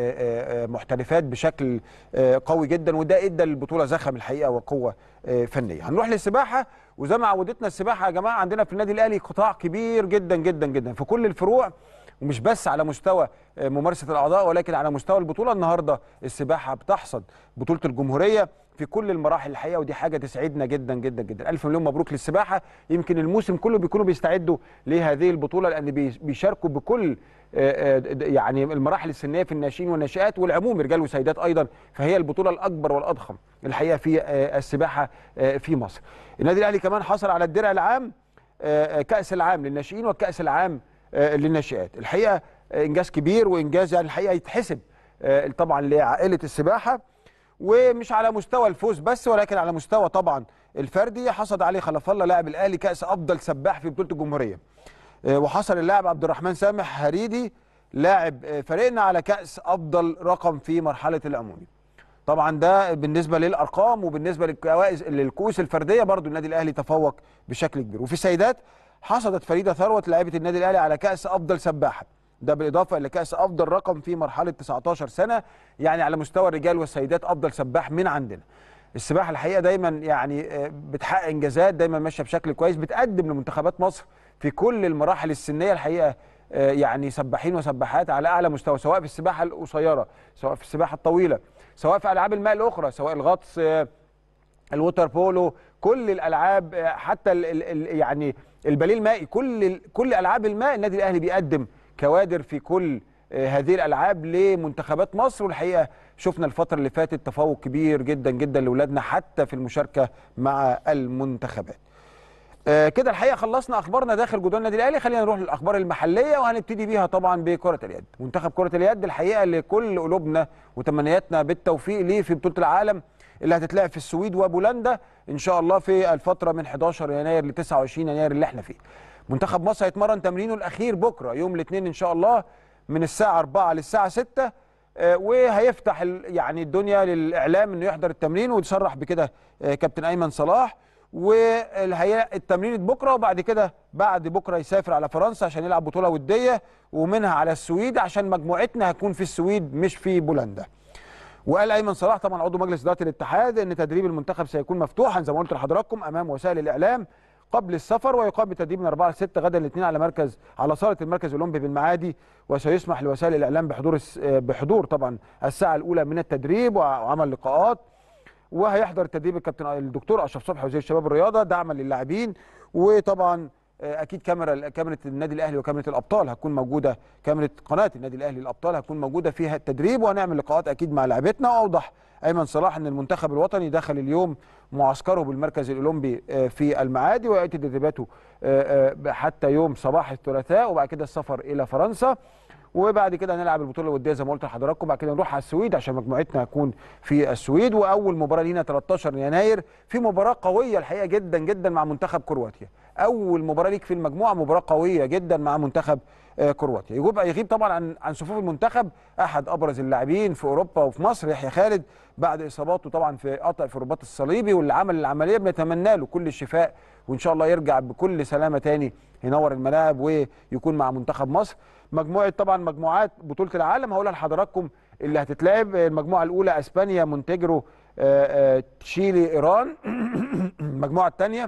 بمحترفات بشكل آه، قوي جدا وده ادى للبطوله زخم الحقيقه وقوه آه، فنيه هنروح للسباحه وزي ما عودتنا السباحه يا جماعه عندنا في النادي الاهلي قطاع كبير جدا جدا جدا في كل الفروع ومش بس على مستوى آه، ممارسه الاعضاء ولكن على مستوى البطوله النهارده السباحه بتحصد بطوله الجمهوريه في كل المراحل الحقيقه ودي حاجه تسعدنا جدا جدا جدا الف مليون مبروك للسباحه يمكن الموسم كله بيكونوا بيستعدوا لهذه البطوله لان بي- بيشاركوا بكل آه، آه، يعني المراحل السنيه في الناشئين والناشئات والعموم رجال وسيدات ايضا فهي البطوله الاكبر والاضخم الحقيقه في آه، السباحه آه، في مصر النادي الاهلي كمان حصل على الدرع العام آه، آه، كاس العام للناشئين والكاس العام آه، للناشئات الحقيقه آه، انجاز كبير وانجاز يعني الحقيقه يتحسب آه، طبعا لعائله السباحه ومش على مستوى الفوز بس ولكن على مستوى طبعا الفردي حصد علي خلف الله لاعب الاهلي كاس افضل سباح في بطوله الجمهوريه آه، وحصل اللاعب عبد الرحمن سامح هريدي لاعب آه، فريقنا على كاس افضل رقم في مرحله العمومي طبعا ده بالنسبه للارقام وبالنسبه للكوائس للكؤوس الفرديه برضو النادي الاهلي تفوق بشكل كبير وفي السيدات حصدت فريده ثروت لاعبه النادي الاهلي على كاس افضل سباحه ده بالاضافه الى كاس افضل رقم في مرحله 19 سنه يعني على مستوى الرجال والسيدات افضل سباح من عندنا السباحه الحقيقه دايما يعني آه، بتحقق انجازات دايما ماشيه بشكل كويس بتقدم لمنتخبات مصر في كل المراحل السنيه الحقيقه آه، يعني سباحين وسباحات على اعلى مستوى سواء في السباحه القصيره سواء في السباحه الطويله سواء في العاب الماء الاخرى سواء الغطس آه، الووتر بولو كل الالعاب آه، حتى ال ال ال يعني الباليه المائي كل ال كل العاب الماء النادي الاهلي بيقدم كوادر في كل آه، هذه الالعاب لمنتخبات مصر والحقيقه شفنا الفتره اللي فاتت تفوق كبير جدا جدا لاولادنا حتى في المشاركه مع المنتخبات آه، كده الحقيقه خلصنا اخبارنا داخل جدران النادي الاهلي خلينا نروح للاخبار المحليه وهنبتدي بيها طبعا بكره اليد منتخب كره اليد الحقيقه لكل قلوبنا وتمنياتنا بالتوفيق ليه في بطوله العالم اللي هتتلعب في السويد وبولندا ان شاء الله في الفتره من 11 يناير ل 29 يناير اللي احنا فيه منتخب مصر هيتمرن تمرينه الاخير بكره يوم الاثنين ان شاء الله من الساعه 4 للساعه 6 آه، وهيفتح ال- يعني الدنيا للاعلام انه يحضر التمرين ويتصرح بكده آه، كابتن ايمن صلاح والحقيقه التمرين بكره وبعد كده بعد بكره يسافر على فرنسا عشان يلعب بطوله وديه ومنها على السويد عشان مجموعتنا هتكون في السويد مش في بولندا وقال ايمن صلاح طبعا عضو مجلس اداره الاتحاد ان تدريب المنتخب سيكون مفتوحا زي ما قلت لحضراتكم امام وسائل الاعلام قبل السفر ويقام بالتدريب من 4 ل 6 غدا الاثنين على مركز على صاله المركز الاولمبي بالمعادي وسيسمح لوسائل الاعلام بحضور الس- بحضور طبعا الساعه الاولى من التدريب وعمل لقاءات وهيحضر التدريب الكابتن الدكتور اشرف صبحي وزير الشباب والرياضه دعما للاعبين وطبعا آه، اكيد كاميرا كاميرا النادي الاهلي وكاميرا الابطال هتكون موجوده كاميرا قناه النادي الاهلي الابطال هتكون موجوده فيها التدريب وهنعمل لقاءات اكيد مع لاعبتنا واوضح ايمن صلاح ان المنتخب الوطني دخل اليوم معسكره بالمركز الاولمبي آه، في المعادي وياتي تدريباته آه، آه، حتى يوم صباح الثلاثاء وبعد كده السفر الى فرنسا وبعد كده هنلعب البطوله الوديه زي ما قلت لحضراتكم بعد كده نروح على السويد عشان مجموعتنا هتكون في السويد واول مباراه لينا 13 يناير في مباراه قويه الحقيقه جدا جدا مع منتخب كرواتيا اول مباراه ليك في المجموعه مباراه قويه جدا مع منتخب آه، كرواتيا يغيب يغيب طبعا عن عن صفوف المنتخب احد ابرز اللاعبين في اوروبا وفي مصر يحيى خالد بعد اصاباته طبعا في قطع في الرباط الصليبي واللي عمل العمليه بنتمنى له كل الشفاء وان شاء الله يرجع بكل سلامه تاني ينور الملاعب ويكون مع منتخب مصر مجموعه طبعا مجموعات بطوله العالم هقولها لحضراتكم اللي هتتلعب المجموعه الاولى اسبانيا مونتيجرو آه، آه، تشيلي ايران المجموعه الثانيه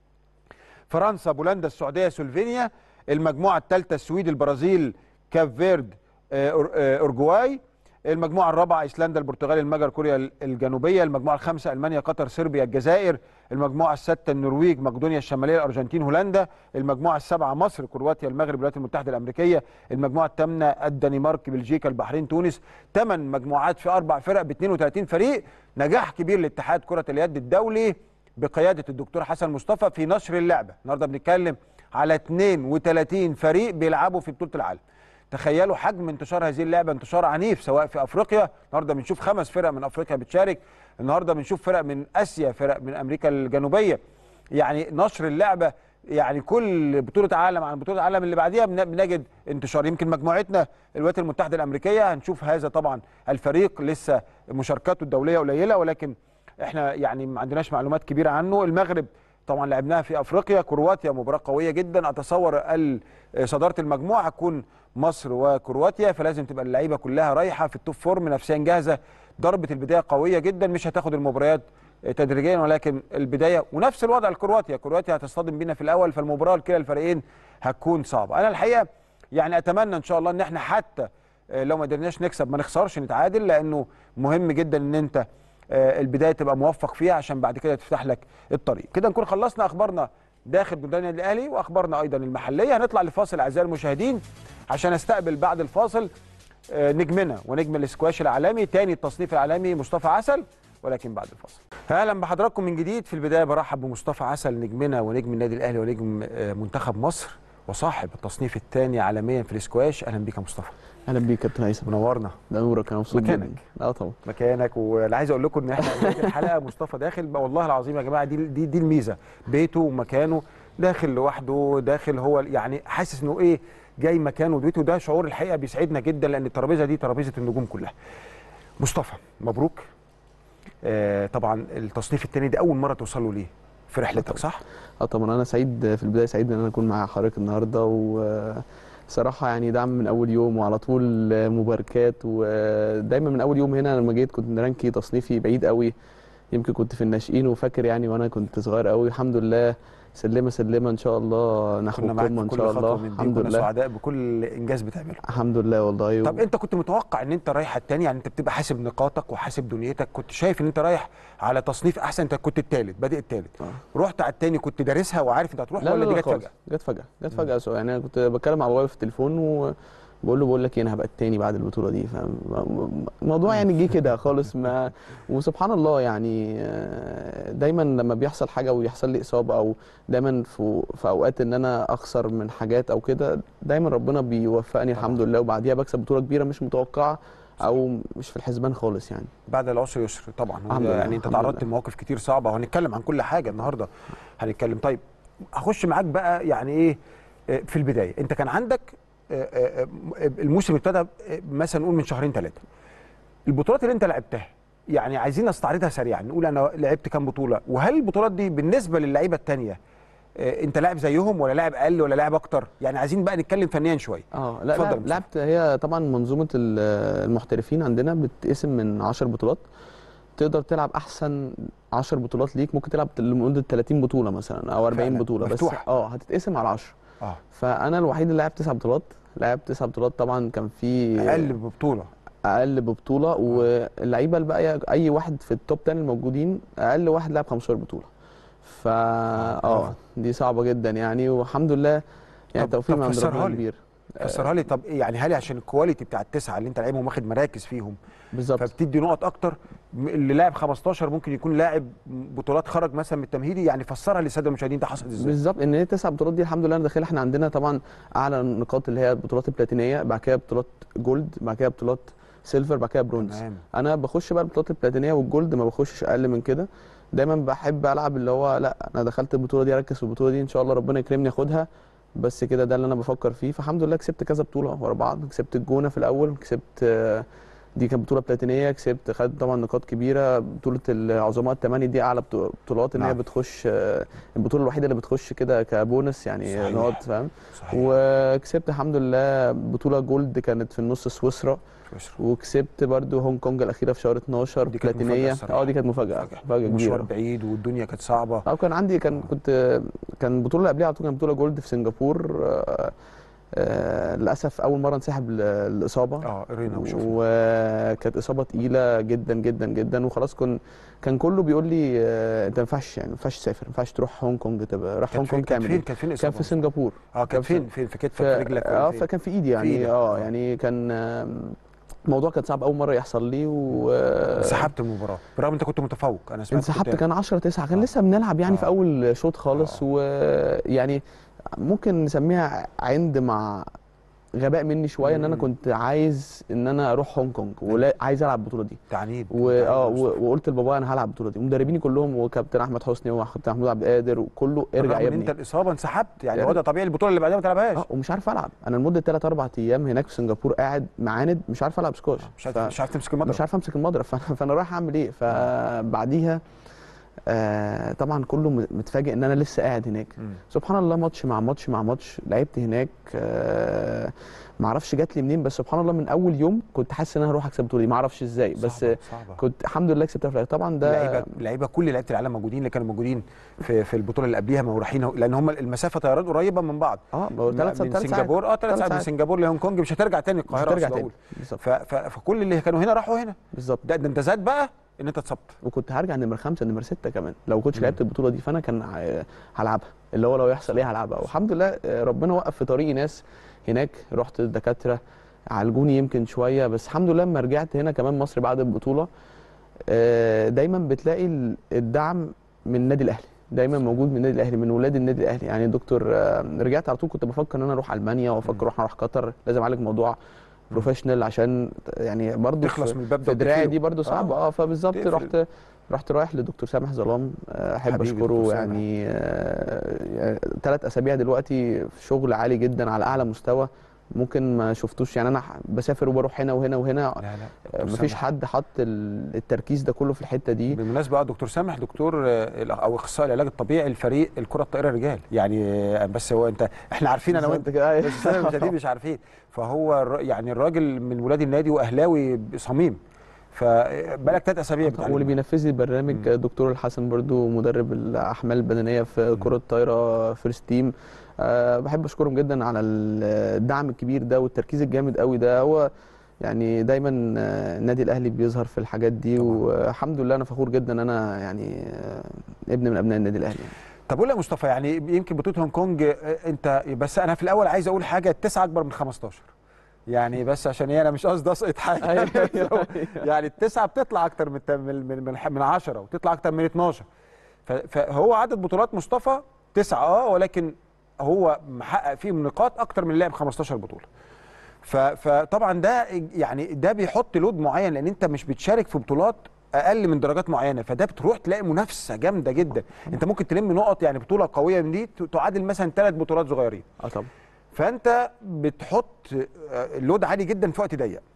فرنسا بولندا السعوديه سلوفينيا المجموعه الثالثه السويد البرازيل كاب فيرد آه، أور- آه، اورجواي المجموعه الرابعه ايسلندا البرتغال المجر كوريا الجنوبيه المجموعه الخامسه المانيا قطر صربيا الجزائر المجموعه السادسه النرويج مقدونيا الشماليه الارجنتين هولندا المجموعه السابعه مصر كرواتيا المغرب الولايات المتحده الامريكيه المجموعه الثامنه الدنمارك بلجيكا البحرين تونس ثمان مجموعات في اربع فرق ب 32 فريق نجاح كبير لاتحاد كره اليد الدولي بقياده الدكتور حسن مصطفى في نشر اللعبه النهارده بنتكلم على 32 فريق بيلعبوا في بطوله العالم تخيلوا حجم انتشار هذه اللعبه انتشار عنيف سواء في افريقيا النهارده بنشوف خمس فرق من افريقيا بتشارك النهارده بنشوف فرق من اسيا فرق من امريكا الجنوبيه يعني نشر اللعبه يعني كل بطوله عالم عن بطوله العالم اللي بعديها بن- بنجد انتشار يمكن مجموعتنا الولايات المتحده الامريكيه هنشوف هذا طبعا الفريق لسه مشاركاته الدوليه قليله ولكن احنا يعني ما عندناش معلومات كبيره عنه المغرب طبعا لعبناها في افريقيا كرواتيا مباراه قويه جدا اتصور ال- صداره المجموعه هتكون مصر وكرواتيا فلازم تبقى اللعيبه كلها رايحه في التوب فورم نفسيا جاهزه ضربه البدايه قويه جدا مش هتاخد المباريات تدريجيا ولكن البدايه ونفس الوضع لكرواتيا كرواتيا هتصطدم بينا في الاول فالمباراه لكلا الفريقين هتكون صعبه انا الحقيقه يعني اتمنى ان شاء الله ان احنا حتى آه، لو ما قدرناش نكسب ما نخسرش نتعادل لانه مهم جدا ان انت آه، البدايه تبقى موفق فيها عشان بعد كده تفتح لك الطريق كده نكون خلصنا اخبارنا داخل بلدان النادي الاهلي واخبارنا ايضا المحليه هنطلع لفاصل اعزائي المشاهدين عشان استقبل بعد الفاصل آه، نجمنا ونجم الاسكواش العالمي تاني التصنيف العالمي مصطفى عسل ولكن بعد الفاصل اهلا بحضراتكم من جديد في البدايه برحب بمصطفى عسل نجمنا ونجم النادي الاهلي ونجم آه، منتخب مصر وصاحب التصنيف الثاني عالميا في الاسكواش اهلا بيك يا مصطفى اهلا بيك كابتن هيثم منورنا ده نورك انا مبسوط مكانك. جدا اه طبعا مكانك وانا عايز اقول لكم ان احنا بداية الحلقه مصطفى داخل بقى والله العظيم يا جماعه دي دي دي الميزه بيته ومكانه داخل لوحده داخل هو يعني حاسس انه ايه جاي مكانه وبيته ده شعور الحقيقه بيسعدنا جدا لان الترابيزه دي ترابيزه النجوم كلها مصطفى مبروك آه طبعا التصنيف الثاني ده اول مره توصلوا ليه في رحلتك صح اه طبعا انا سعيد في البدايه سعيد ان انا اكون مع حضرتك النهارده وصراحه يعني دعم من اول يوم وعلى طول مباركات ودايما من اول يوم هنا لما جيت كنت رانكي تصنيفي بعيد قوي يمكن كنت في الناشئين وفاكر يعني وانا كنت صغير قوي الحمد لله سلمه سلمه ان شاء الله نحو كنا معاك القمه في ان كل شاء خطوه الله من دي الحمد كنا لله سعداء بكل انجاز بتعمله الحمد لله والله طب انت كنت متوقع ان انت رايح التاني يعني انت بتبقى حاسب نقاطك وحاسب دنيتك كنت شايف ان انت رايح على تصنيف احسن انت كنت التالت بادئ التالت رحت على التاني كنت دارسها وعارف انت هتروح لا ولا لا دي لا جت خالص. فجاه جت فجأة جت فجأة سو- يعني انا كنت بتكلم مع بابايا في التليفون وبقول له بقول لك ايه انا هبقى التاني بعد البطولة دي فالموضوع يعني جه كده خالص ما وسبحان الله يعني آه، دايما لما بيحصل حاجة ويحصل لي إصابة أو دايما في في أوقات إن أنا أخسر من حاجات أو كده دايما ربنا بيوفقني الحمد لله وبعديها بكسب بطولة كبيرة مش متوقعة أو مش في الحسبان خالص يعني بعد العسر يسر طبعا الحمد لله، يعني انت الحمد تعرضت لله. لمواقف كتير صعبه وهنتكلم عن كل حاجه النهارده هنتكلم طيب هخش معاك بقى يعني ايه آه، في البدايه انت كان عندك آه، آه، آه، الموسم ابتدى آه، مثلا نقول من شهرين ثلاثه البطولات اللي انت لعبتها يعني عايزين نستعرضها سريعا نقول انا لعبت كام بطوله وهل البطولات دي بالنسبه للعيبه الثانيه انت لاعب زيهم ولا لاعب اقل ولا لاعب اكتر يعني عايزين بقى نتكلم فنيا شويه اه لا اتفضل يا لعب مصطفى. لعبت هي طبعا منظومه ال- المحترفين عندنا بتقسم من 10 بطولات تقدر تلعب احسن 10 بطولات ليك ممكن تلعب لمده 30 بطوله مثلا او 40 فعلا، بطوله مفتوحة. بس اه هتتقسم على 10 اه فانا الوحيد اللي لعب تسع بطولات لعبت تسع بطولات طبعا كان في اقل ببطوله اقل ببطوله واللعيبه الباقيه اي واحد في التوب 10 الموجودين اقل واحد لعب 15 بطوله فا اه دي صعبه جدا يعني والحمد لله يعني طب- توفيق طب من عند فسرها ربنا لي. كبير فسرها لي طب يعني هل عشان الكواليتي بتاع التسعه اللي انت لعبهم واخد مراكز فيهم بالظبط فبتدي نقط اكتر م- اللي لاعب 15 ممكن يكون لاعب بطولات خرج مثلا من التمهيدي يعني فسرها للساده المشاهدين ده حصل ازاي بالظبط ان هي تسع بطولات دي الحمد لله انا داخلها احنا عندنا طبعا اعلى النقاط اللي هي البطولات البلاتينيه بعد كده بطولات جولد بعد كده بطولات سيلفر بعد كده برونز تمام. انا بخش بقى البطولات البلاتينيه والجولد ما بخشش اقل من كده دايما بحب العب اللي هو لا انا دخلت البطوله دي اركز في البطوله دي ان شاء الله ربنا يكرمني اخدها بس كده ده اللي انا بفكر فيه فالحمد لله كسبت كذا بطوله ورا بعض كسبت الجونه في الاول كسبت آه، دي كانت بطوله بلاتينيه كسبت خدت طبعا نقاط كبيره بطوله العظماء الثمانيه دي اعلى بطو- بطولات ان هي نعم. بتخش آه، البطوله الوحيده اللي بتخش كده كبونس يعني صحيح. نقط فاهم صحيح. وكسبت الحمد لله بطوله جولد كانت في النص سويسرا سويسرا. وكسبت برضو هونج كونج الاخيره في شهر 12 دي كانت مفاجأة بلاتينيه الصراحة. اه دي كانت مفاجاه مفاجاه مشوار كبيره بعيد والدنيا كانت صعبه اه كان عندي كان كنت كان البطوله اللي قبلها على طول كانت بطوله جولد في سنغافور آه، آه، للاسف اول مره انسحب ل- الاصابه اه قرينا وشفنا وكانت اصابه تقيله جدا جدا جدا وخلاص كن كان كله بيقول لي آه، انت ما ينفعش يعني ما ينفعش تسافر ما ينفعش تروح هونج كونج تبقى راح كانت هونج فين- كونج كانت تعمل فين- ايه؟ كانت فين كان الإصابة في سنغافور اه كان فين فين في كتفك في رجلك ولا اه فين؟ فكان في ايدي في يعني إيدك، اه يعني كان آم، الموضوع كان صعب اول مره يحصل لي و انسحبت من المباراه برغم انت كنت متفوق انا سمعت انسحبت كنت- كان 10 9 كان لسه بنلعب يعني في اول شوط خالص ويعني ممكن نسميها عند مع غباء مني شويه ان انا مم. كنت عايز ان انا اروح هونج كونج وعايز العب البطوله دي تعنيد واه و- وقلت لبابايا انا هلعب البطوله دي ومدربيني كلهم وكابتن احمد حسني وكابتن محمود عبد القادر وكله ارجع برغم يا ان ابني انت الاصابه انسحبت يعني يعني- وضع طبيعي البطوله اللي بعدها ما تلعبهاش اه ومش عارف العب انا لمده 3 4 ايام هناك في سنغافور قاعد معاند مش عارف العب سكواش مش عارف مش عارف تمسك المضرب مش عارف امسك المضرب فانا, فأنا رايح اعمل ايه فبعديها آه طبعا كله م- متفاجئ ان انا لسه قاعد هناك مم. سبحان الله ماتش مع ماتش مع ماتش لعبت هناك آه ما اعرفش جات لي منين بس سبحان الله من اول يوم كنت حاسس ان انا هروح اكسب البطوله دي ما اعرفش ازاي بس صعبة، صعبة. كنت الحمد لله كسبتها في الآخر. طبعا ده لعيبه لعيبه كل لعيبه العالم موجودين اللي كانوا موجودين في في البطوله اللي قبليها ما هو رايحين لان هم المسافه طيران قريبه من بعض اه ما هو ثلاث من ثلاث ساعات سنغافور اه ثلاث ثلاث ساعات من ساعات. سنغافور لهونج كونج مش هترجع تاني القاهره هترجع أقصد تاني أقول. بالظبط ف- ف- فكل اللي كانوا هنا راحوا هنا بالظبط ده, ده انت زاد بقى ان انت اتصبت وكنت هرجع نمر خمسه نمر سته كمان لو كنتش لعبت البطوله دي فانا كان ه- هلعبها اللي هو لو يحصل ايه هلعبها والحمد لله آه، ربنا وقف في طريقي ناس هناك رحت الدكاتره عالجوني يمكن شويه بس الحمد لله لما رجعت هنا كمان مصر بعد البطوله آه، دايما بتلاقي ال- الدعم من النادي الاهلي دايما موجود من النادي الاهلي من ولاد النادي الاهلي يعني دكتور آه، رجعت على طول كنت بفكر ان انا اروح المانيا وافكر اروح اروح قطر لازم اعالج موضوع بروفيشنال عشان يعني برضه تخلص في- من الباب ده في دراعي وتقفله. دي برضه صعبه اه فبالظبط تقفل. رحت رحت رايح لدكتور سامح ظلام آه، احب حبيبي اشكره دكتور يعني ثلاث اسابيع دلوقتي في شغل عالي جدا على اعلى مستوى ممكن ما شفتوش يعني انا ح- بسافر وبروح هنا وهنا وهنا لا لا آه، دكتور مفيش سامح. حد حط ال- التركيز ده كله في الحته دي بالمناسبه اه دكتور سامح دكتور آه، او اخصائي العلاج الطبيعي الفريق الكره الطائره الرجال يعني آه، بس هو انت احنا عارفين انا وانت بالظبط كده، أيوة. بس السنه المشاهدين مش عارفين فهو الر- يعني الراجل من ولاد النادي واهلاوي صميم فبقالك ثلاث اسابيع واللي بتعلم بينفذ لي البرنامج دكتور الحسن برضو مدرب الاحمال البدنيه في كره الطايره فيرست تيم أه بحب اشكرهم جدا على ال- الدعم الكبير ده والتركيز الجامد قوي ده هو يعني دايما آه، النادي الاهلي بيظهر في الحاجات دي والحمد لله انا فخور جدا ان انا يعني آه، ابن من ابناء النادي الاهلي طب قول لي يا مصطفى يعني يمكن بطوله هونج كونج آه، انت بس انا في الاول عايز اقول حاجه التسعه اكبر من 15 يعني بس عشان ايه انا مش قصدي اسقط حاجه أيوة، بس هو يعني التسعه بتطلع اكتر من من من, من, من 10 وتطلع اكتر من 12 ف- فهو عدد بطولات مصطفى تسعه اه ولكن هو محقق فيهم نقاط اكتر من اللي لعب 15 بطوله ف- فطبعا ده يعني ده بيحط لود معين لان انت مش بتشارك في بطولات اقل من درجات معينه فده بتروح تلاقي منافسه جامده جدا انت ممكن تلم نقط يعني بطوله قويه من دي ت- تعادل مثلا ثلاث بطولات صغيرين اه طبعا فانت بتحط آه، لود عالي جدا في وقت ضيق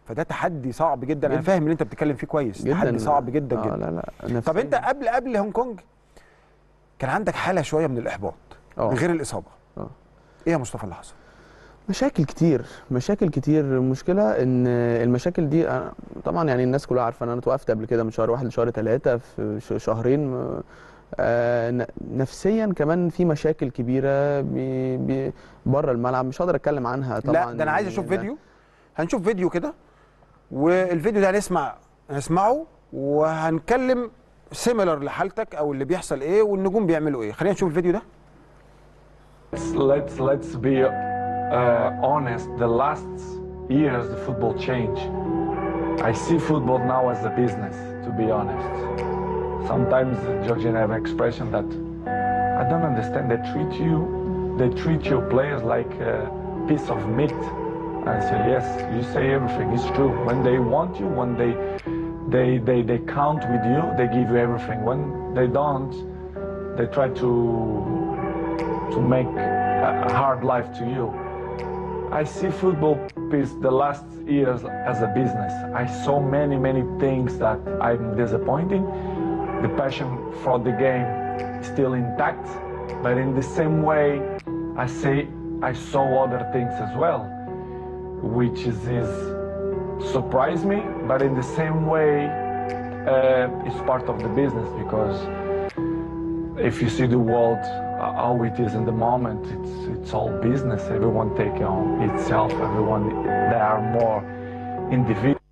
فده تحدي صعب جدا انا جداً. فاهم اللي انت بتتكلم فيه كويس جداً. تحدي صعب جدا آه، جدا لا لا طب نفسياً. انت قبل قبل هونج كونج كان عندك حاله شويه من الاحباط آه. من غير الاصابه اه ايه يا مصطفى اللي حصل مشاكل كتير مشاكل كتير المشكله ان المشاكل دي أنا- طبعا يعني الناس كلها عارفه ان انا اتوقفت قبل كده من شهر واحد لشهر ثلاثه في ش- شهرين آه، ن- نفسيا كمان في مشاكل كبيره بي بي بره الملعب مش هقدر اتكلم عنها طبعا لا ده انا عايز اشوف لا. فيديو هنشوف فيديو كده والفيديو ده هنسمع هنسمعه وهنتكلم سيميلر لحالتك او اللي بيحصل ايه والنجوم بيعملوا ايه خلينا نشوف الفيديو ده let's let's be uh, honest. The last years, the football changed. I see football now as a business. To be honest, sometimes Georgian have an expression that I don't understand. They treat you, they treat your players like a piece of meat. I say yes, you say everything. It's true. When they want you, when they they they they count with you, they give you everything. When they don't, they try to to make a a hard life to you. I see football is the last years as a business. I saw many, many things that I'm disappointing. The passion for the game is still intact, but in the same way, I say I saw other things as well, which is, is surprised me, but in the same way, uh, it's part of the business because if you see the world uh, how it is in the moment, it's it's all business. Everyone take on itself. Everyone there are more individuals.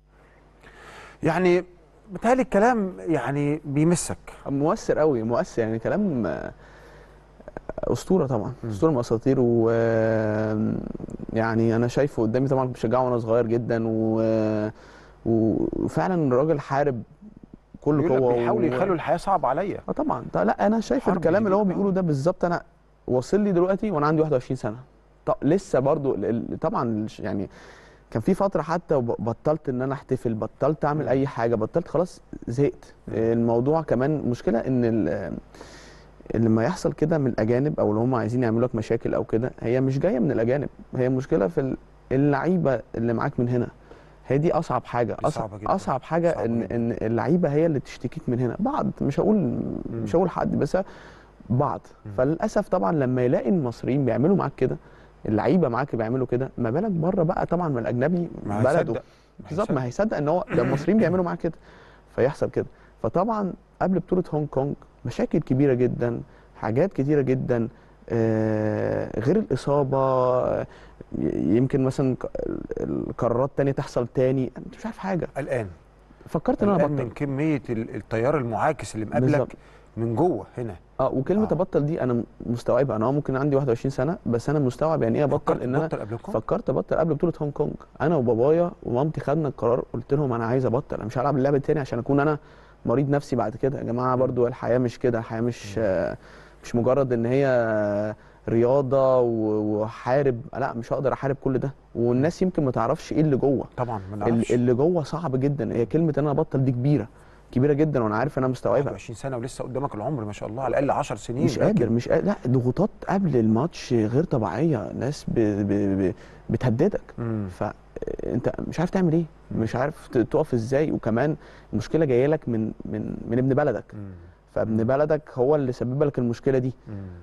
يعني بتهيألي الكلام يعني بيمسك مؤثر قوي مؤثر يعني كلام آه، اسطوره طبعا اسطوره من الاساطير و آه، يعني انا شايفه قدامي طبعا بشجعه وانا صغير جدا و وفعلا الراجل حارب كل بيقول لك قوه بيحاولوا و- يخلوا الحياه صعبه عليا اه طبعا طيب لا انا شايف حرب الكلام اللي هو جديدة. بيقوله ده بالظبط انا واصل لي دلوقتي وانا عندي 21 سنه طب لسه برضو ال- ال- طبعا الش- يعني كان في فتره حتى وب- بطلت ان انا احتفل بطلت اعمل اي حاجه بطلت خلاص زهقت الموضوع كمان مشكله ان ال- لما يحصل كده من الاجانب او اللي هم عايزين يعملوا لك مشاكل او كده هي مش جايه من الاجانب هي مشكله في ال- اللعيبه اللي معاك من هنا هي دي اصعب حاجه دي اصعب صعبة جداً. اصعب حاجه صعبة ان ان اللعيبه هي اللي تشتكيك من هنا بعض مش هقول مش هقول حد بس بعض فللاسف طبعا لما يلاقي المصريين بيعملوا معاك كده اللعيبه معاك بيعملوا كده ما بالك بره بقى طبعا من الاجنبي ما بلده هيصدق. بالظبط ما هيصدق ان هو ده المصريين بيعملوا معاك كده فيحصل كده فطبعا قبل بطوله هونج كونج مشاكل كبيره جدا حاجات كتيره جدا آه، غير الاصابه آه، يمكن مثلا ك- القرارات تانية تحصل تاني انت مش عارف حاجه الان فكرت ان انا الآن ابطل من كميه ال- التيار المعاكس اللي بالظبط. مقابلك من جوه هنا اه وكلمه آه. ابطل دي انا مستوعبها انا آه ممكن عندي 21 سنه بس انا مستوعب يعني ايه ابطل فكرت ان انا تبطل قبل كونج؟ فكرت ابطل قبل بطوله هونج كونج انا وبابايا ومامتي خدنا القرار قلت لهم انا عايز ابطل انا مش هلعب اللعبه تاني عشان اكون انا مريض نفسي بعد كده يا جماعه برضو الحياه مش كده الحياه مش آه مش مجرد ان هي آه، رياضه و- وحارب لا مش هقدر احارب كل ده والناس يمكن ما تعرفش ايه اللي جوه طبعا ما ال- نعرفش اللي جوه صعب جدا هي كلمه ان انا ابطل دي كبيره كبيره جدا وانا عارف انا مستوعبها 20 سنه ولسه قدامك العمر ما شاء الله على الاقل 10 سنين مش قادر مش قادر لا ضغوطات قبل الماتش غير طبيعيه ناس ب... ب... ب... بتهددك فانت مش عارف تعمل ايه مش عارف ت- تقف ازاي وكمان المشكله جايه لك من من من ابن بلدك فابن بلدك هو اللي سبب لك المشكله دي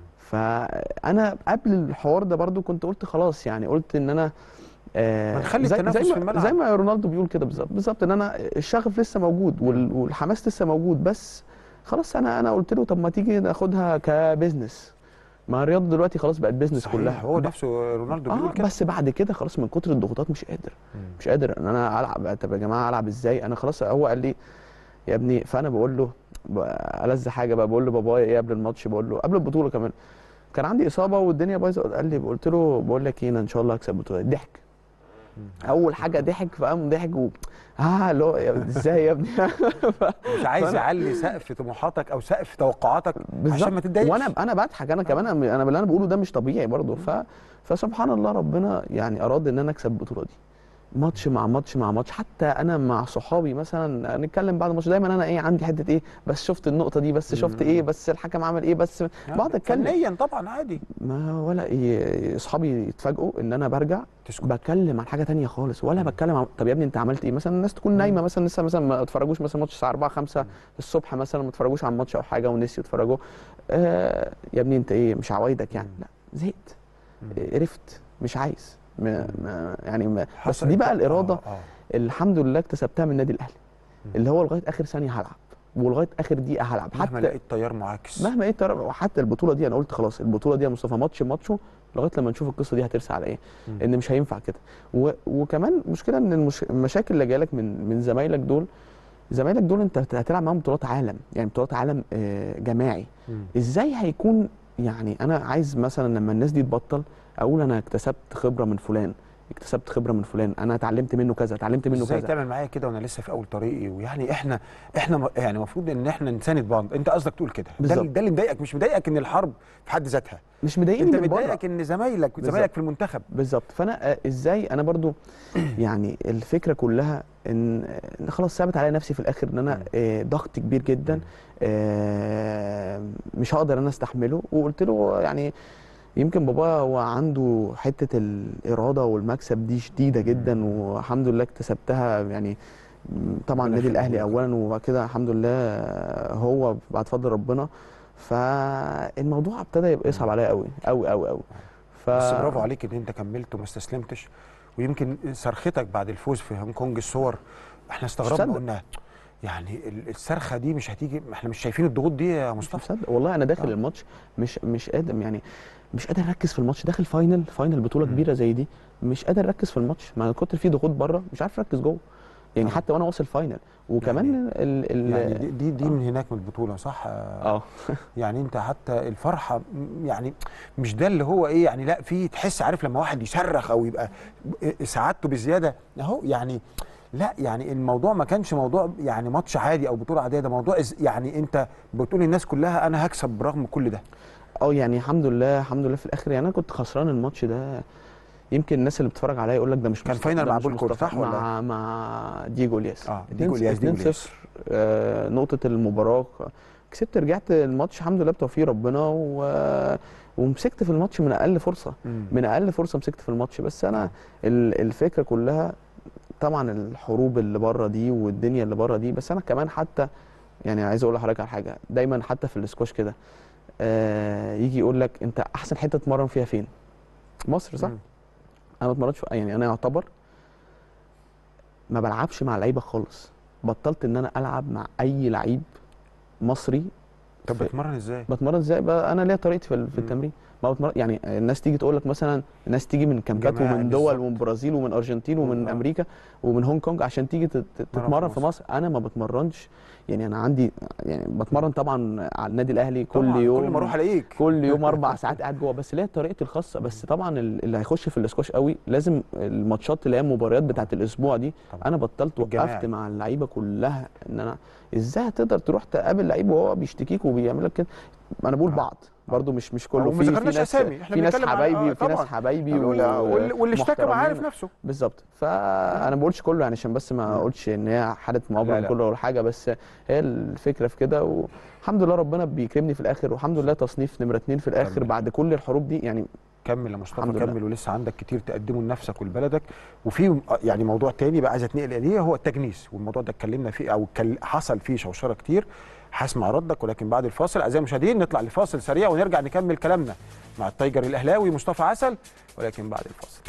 فانا قبل الحوار ده برضو كنت قلت خلاص يعني قلت ان انا آه ما نخلي زي, التنافس زي, في ما الملعب. زي ما رونالدو بيقول كده بالظبط بالظبط ان انا الشغف لسه موجود وال- والحماس لسه موجود بس خلاص انا انا قلت له طب ما تيجي ناخدها كبزنس ما الرياضه دلوقتي خلاص بقت بيزنس صحيح، كلها هو نفسه رونالدو بيقول آه كده بس بعد كده خلاص من كتر الضغوطات مش قادر مش قادر ان انا العب طب يا جماعه العب ازاي انا خلاص هو قال لي يا ابني فانا بقول له ب- ألذ حاجه بقى بقول لبابايا ايه قبل الماتش بقول له قبل البطوله كمان كان عندي اصابه والدنيا بايظه قال لي قلت له بقول لك ايه انا ان شاء الله هكسب البطوله ضحك اول حاجه ضحك فقام ضحك و اه اللي هو يا- ازاي يا ابني مش عايز فأنا- يعلي سقف طموحاتك او سقف توقعاتك عشان ما بالظبط تتضايقش وانا انا بضحك انا كمان انا باللي انا بقوله ده مش طبيعي برضه ف فسبحان الله ربنا يعني اراد ان انا اكسب البطوله دي ماتش مع ماتش مع ماتش حتى انا مع صحابي مثلا نتكلم بعد الماتش دايما انا ايه عندي حته ايه بس شفت النقطه دي بس شفت ايه بس الحكم عمل ايه بس بقعد اتكلم فنيا طبعا عادي ما ولا إيه اصحابي يتفاجئوا ان انا برجع بتكلم عن حاجه تانية خالص ولا بتكلم عن طب يا ابني انت عملت ايه مثلا الناس تكون نايمه مثلا لسه مثلا ما اتفرجوش مثلا ماتش الساعه 4 5 الصبح مثلا ما اتفرجوش على ماتش او حاجه ونسيوا يتفرجوا آه يا ابني انت ايه مش عوايدك يعني لا زهقت قرفت مش عايز ما ما يعني ما بس حصل دي انت- بقى الاراده آه، آه. الحمد لله اكتسبتها من النادي الاهلي اللي هو لغايه اخر ثانيه هلعب ولغايه اخر دقيقه هلعب مهما لقيت تيار معاكس مهما ايه ترى وحتى البطوله دي انا قلت خلاص البطوله دي يا مصطفى ماتش ماتشه لغايه لما نشوف القصه دي هترسى على ايه مم. ان مش هينفع كده و... وكمان مشكله ان المش... المشاكل اللي جايلك من من زمايلك دول زمايلك دول انت هت- هتلعب معاهم بطولات عالم يعني بطولات عالم آه، جماعي مم. ازاي هيكون يعني انا عايز مثلا لما الناس دي تبطل اقول انا اكتسبت خبره من فلان اكتسبت خبره من فلان انا اتعلمت منه كذا اتعلمت منه ازاي كذا تعمل معايا كده وانا لسه في اول طريقي ويعني احنا احنا م- يعني المفروض ان احنا نساند بعض انت قصدك تقول كده ده, بالظبط. ده اللي مضايقك مش مضايقك ان الحرب في حد ذاتها مش مضايقني انت من بره. مضايقك ان زمايلك بالظبط. زمايلك في المنتخب بالظبط فانا آه، ازاي انا برضو يعني الفكره كلها ان ان خلاص ثابت عليا نفسي في الاخر ان انا آه، ضغط كبير جدا آه، مش هقدر انا استحمله وقلت له يعني يمكن بابا هو عنده حته الاراده والمكسب دي شديده جدا والحمد لله اكتسبتها يعني م، طبعا النادي الاهلي اولا وبعد كده الحمد لله آه، هو بعد فضل ربنا فالموضوع ابتدى يبقى يصعب عليا قوي قوي قوي قوي ف... بس برافو عليك ان انت كملت وما استسلمتش ويمكن صرختك بعد الفوز في هونج كونج الصور احنا استغربنا مصدق. قلنا يعني ال- الصرخه دي مش هتيجي احنا مش شايفين الضغوط دي يا مصطفى مصدق والله انا داخل الماتش مش مش قادر يعني مش قادر اركز في الماتش داخل فاينل فاينل بطوله كبيره زي دي مش قادر اركز في الماتش مع كتر فيه ضغوط بره مش عارف اركز جوه يعني حتى وانا واصل فاينل وكمان ال ال يعني دي دي, دي من هناك من البطوله صح اه يعني انت حتى الفرحه م- يعني مش ده اللي هو ايه يعني لا في تحس عارف لما واحد يصرخ او يبقى سعادته بزياده اهو يعني لا يعني الموضوع ما كانش موضوع يعني ماتش عادي او بطوله عاديه ده موضوع إز- يعني انت بتقول للناس كلها انا هكسب برغم كل ده اه يعني الحمد لله الحمد لله في الاخر يعني انا كنت خسران الماتش ده يمكن الناس اللي بتتفرج عليا يقول لك ده مش كان مصطفى- فاينل ده مع مش بولكور، مصطفى. صح ولا؟ مع مع ديجو الياس اه ديجو الياس ديجو 2-0 الياس آه نقطه المباراه كسبت رجعت الماتش الحمد لله بتوفيق ربنا و... ومسكت في الماتش من اقل فرصه مم. من اقل فرصه مسكت في الماتش بس انا ال- الفكره كلها طبعا الحروب اللي بره دي والدنيا اللي بره دي بس انا كمان حتى يعني عايز اقول لحضرتك على حاجه دايما حتى في الاسكواش كده آه يجي يقول لك انت احسن حته تتمرن فيها فين مصر صح مم. انا ما اتمرنش في- يعني انا يعتبر ما بلعبش مع لعيبه خالص بطلت ان انا العب مع اي لعيب مصري طب في- بتتمرن ازاي؟ بتمرن ازاي بقى انا ليا طريقتي في, ال- في التمرين ما بتمرن يعني الناس تيجي تقول لك مثلا الناس تيجي من كامبات جماعي ومن دول بالظبط. ومن برازيل ومن ارجنتين ومن آه. امريكا ومن هونج كونج عشان تيجي تت- تت- تتمرن تتمرن في في مصر انا ما بتمرنش يعني انا عندي يعني بتمرن طبعا على النادي الاهلي كل طبعاً، يوم كل ما أروح ألاقيك. كل يوم اربع ساعات قاعد جوه بس ليا طريقتي الخاصه بس طبعا ال- اللي هيخش في الاسكواش قوي لازم الماتشات اللي هي المباريات بتاعت الاسبوع دي انا بطلت والجماعي. وقفت مع اللعيبه كلها ان انا ازاي هتقدر تروح تقابل لعيب وهو بيشتكيك وبيعمل لك كده انا بقول بعض برضو مش مش كله وما في في ذكرناش ناس أسامي، إحنا في ناس بنتكلم على- حبايبي آه، في ناس طبعاً. حبايبي واللي- واللي- واللي اشتكى معاه ومحترمين. عارف نفسه. بالظبط فانا ما بقولش كله يعني عشان بس ما اقولش ان هي حاله لا، مؤامره لا. من كله ولا حاجه بس هي الفكره في كده والحمد لله ربنا بيكرمني في الاخر والحمد لله تصنيف نمره اتنين في الاخر بعد كل الحروب دي يعني كمل يا مصطفى الحمد لله. كمل ولسه عندك كتير تقدمه لنفسك ولبلدك وفي يعني موضوع تاني بقى عايز اتنقل اليه هو التجنيس والموضوع ده اتكلمنا فيه او اتكل- حصل فيه شوشره كتير هسمع ردك ولكن بعد الفاصل اعزائي المشاهدين نطلع لفاصل سريع ونرجع نكمل كلامنا مع التايجر الاهلاوي مصطفى عسل ولكن بعد الفاصل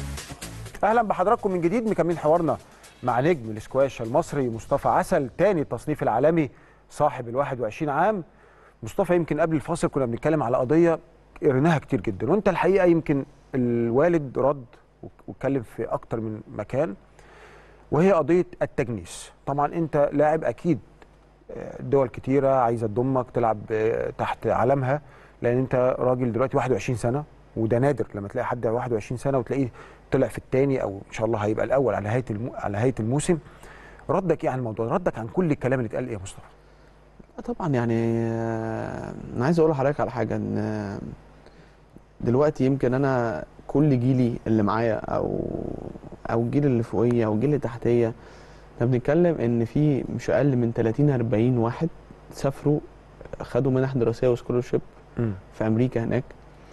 اهلا بحضراتكم من جديد مكملين حوارنا مع نجم الاسكواش المصري مصطفى عسل تاني التصنيف العالمي صاحب ال 21 عام مصطفى يمكن قبل الفاصل كنا بنتكلم على قضيه قريناها كتير جدا وانت الحقيقه يمكن الوالد رد واتكلم في اكتر من مكان وهي قضيه التجنيس طبعا انت لاعب اكيد آه، دول كتيره عايزه تضمك تلعب آه، تحت علمها لان انت راجل دلوقتي 21 سنه وده نادر لما تلاقي حد 21 سنه وتلاقيه طلع في الثاني او ان شاء الله هيبقى الاول على نهايه المو... على نهايه الموسم ردك ايه عن الموضوع ردك عن كل الكلام اللي اتقال ايه يا مصطفى طبعا يعني آه، انا عايز اقول لحضرتك على حاجه ان آه، دلوقتي يمكن انا كل جيلي اللي معايا او او الجيل اللي فوقيه او الجيل اللي تحتيه احنا بنتكلم ان في مش اقل من 30 40 واحد سافروا خدوا منح دراسيه وسكولرشيب مم. في امريكا هناك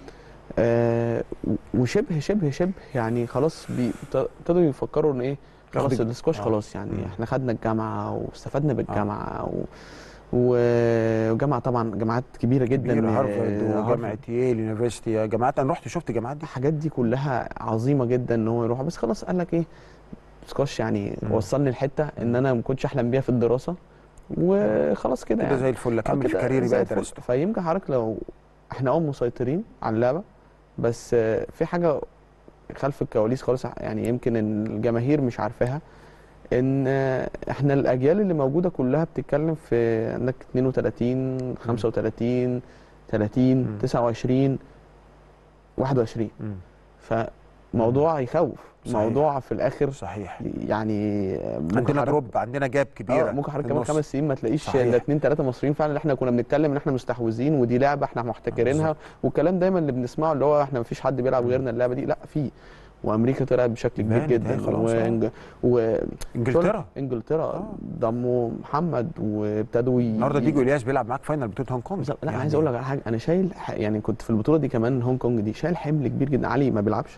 آه وشبه شبه شبه يعني خلاص بي- ابتدوا يفكروا ان ايه خلاص ياخدوا- الاسكواش آه. خلاص يعني مم. احنا خدنا الجامعه واستفدنا بالجامعه و... و- وجامعه طبعا جامعات كبيره جدا كبيرة آه، هارفارد وجامعه ييل يونيفرستي جامعات انا رحت شفت الجامعات دي الحاجات دي كلها عظيمه جدا ان هو يروح بس خلاص قال لك ايه سكواش يعني مم. وصلني لحته ان انا ما كنتش احلم بيها في الدراسه وخلاص كده كده يعني زي الفل آه اكمل في كده كاريري زي بقى الفل. درسته فيمكن حضرتك لو احنا اه مسيطرين على اللعبه بس آه، في حاجه خلف الكواليس خالص يعني يمكن ان الجماهير مش عارفاها ان آه، احنا الاجيال اللي موجوده كلها بتتكلم في عندك 32 35 30 29 21 مم. فموضوع يخوف صحيح. موضوع في الاخر صحيح يعني ممكن عندنا حضرتك- دروب عندنا جاب كبيره آه، ممكن حضرتك في كمان النص. خمس سنين ما تلاقيش صحيح. الا اثنين ثلاثه مصريين فعلا اللي احنا كنا بنتكلم ان احنا مستحوذين ودي لعبه احنا محتكرينها والكلام دايما اللي بنسمعه اللي هو احنا ما فيش حد بيلعب غيرنا اللعبه دي لا في وامريكا طلعت بشكل كبير بانت، هي جدا خلاص، آه. وإنج... و... انجلترا انجلترا ضموا محمد وابتدوا ي... النهارده ديجو الياس بيلعب معاك فاينل بطوله هونج كونج بالظبط. لا انا عايز اقول لك على حاجه انا شايل ح- يعني كنت في البطوله دي كمان هونج كونج دي شايل حمل كبير جدا علي ما بيلعبش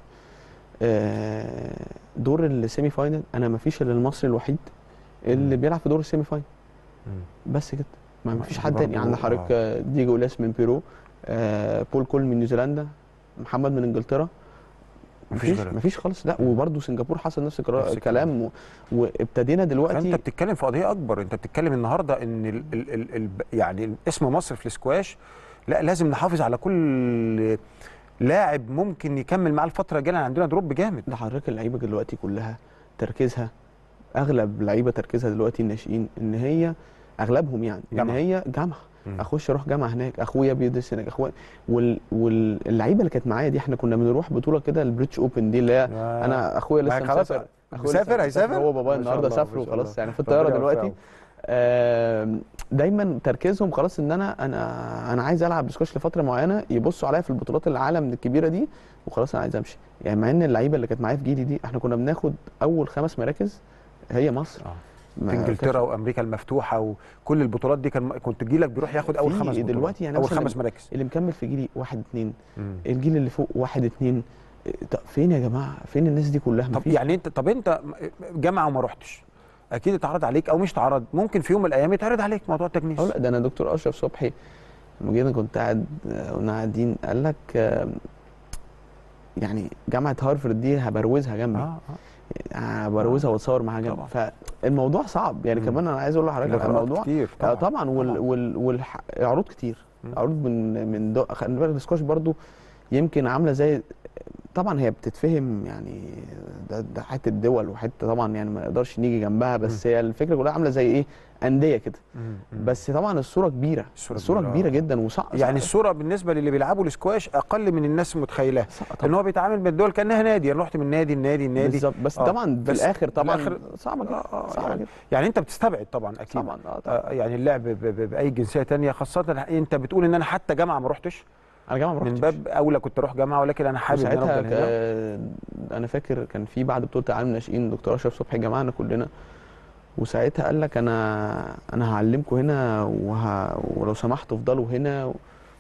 آه، دور السيمي فاينل انا ما فيش الا المصري الوحيد اللي بيلعب في دور السيمي فاينل بس كده ما ما فيش دي حد تاني برضو- عند حضرتك آه، ديجو لاس من بيرو آه، بول كول من نيوزيلندا محمد من انجلترا مفيش مفيش غيرهم. مفيش خالص لا وبرده سنغافور حصل نفس الكرا- نفس الكلام و- وابتدينا دلوقتي فانت بتتكلم في قضيه اكبر انت بتتكلم النهارده ان ال ال ال ال يعني اسم مصر في الاسكواش لا لازم نحافظ على كل لاعب ممكن يكمل معاه الفتره الجايه لأن عندنا دروب جامد ده حضرتك اللعيبه دلوقتي كلها تركيزها اغلب لعيبه تركيزها دلوقتي الناشئين ان هي اغلبهم يعني جامعة. ان هي جامعه مم. اخش اروح جامعه هناك اخويا بيدرس هناك اخويا وال... واللعيبه اللي كانت معايا دي احنا كنا بنروح بطوله كده البريتش اوبن دي اللي هي آه. انا اخويا ما لسه خلاص مسافر أخويا لسه مسافر هيسافر هو بابايا ما شاء النهارده الله، سافر ما شاء وخلاص الله. يعني في ربنا الطياره يوفقه. دلوقتي آم، دايما تركيزهم خلاص ان انا انا انا عايز العب سكواش لفتره معينه يبصوا عليا في البطولات العالم الكبيره دي وخلاص انا عايز امشي يعني مع ان اللعيبه اللي كانت معايا في جيلي دي احنا كنا بناخد اول خمس مراكز هي مصر في ما انجلترا كانش- وامريكا المفتوحه وكل البطولات دي كان كنت جيلك بيروح ياخد اول في خمس بطولات دلوقتي يعني اول مثلا خمس مراكز اللي مكمل في جيلي واحد اتنين مم. الجيل اللي فوق واحد اتنين إيه، طب فين يا جماعه فين الناس دي كلها طب مفيش. يعني انت طب انت جامعه وما رحتش اكيد اتعرض عليك او مش اتعرض ممكن في يوم من الايام يتعرض عليك موضوع التجنيس اه لا ده انا دكتور اشرف صبحي لما جينا كنت قاعد آه، كنا قاعدين قال لك آه، يعني جامعه هارفرد دي هبروزها جنبي اه هبروزها واتصور معاها جنبي فالموضوع صعب يعني مم. كمان انا عايز اقول لحضرتك لقاءات الموضوع كتير طبعا, طبعاً. طبعا وال وال والعروض كتير عروض من من دو... خلي بالك السكواش برضو يمكن عامله زي طبعا هي بتتفهم يعني ده, ده حته الدول وحته طبعا يعني ما نقدرش نيجي جنبها بس هي الفكره كلها عامله زي ايه انديه كده بس طبعا الصوره كبيره الصورة الصوره كبيرة، كبيره آه. جدا وصعب يعني الصوره بالنسبه للي بيلعبوا الاسكواش اقل من الناس متخيلها ان هو بيتعامل بالدول كانها نادي انا رحت من نادي لنادي لنادي بالظبط بس آه. طبعا في بس الاخر طبعا في الآخر صعبه جدا آه، صعبه يعني, جدا يعني انت بتستبعد طبعا اكيد طبعا اه آه يعني اللعب ب- ب- باي جنسيه تانية خاصه انت بتقول ان انا حتى جامعه ما رحتش انا جامعه ما من رحتش باب اولى كنت اروح جامعه ولكن انا حابب ان انا وساعتها افضل هنا ك- انا فاكر كان في بعد بطوله العالم الناشئين دكتور اشرف صبحي جمعنا كلنا وساعتها قال لك انا انا هعلمكم هنا وه... ولو سمحتوا افضلوا هنا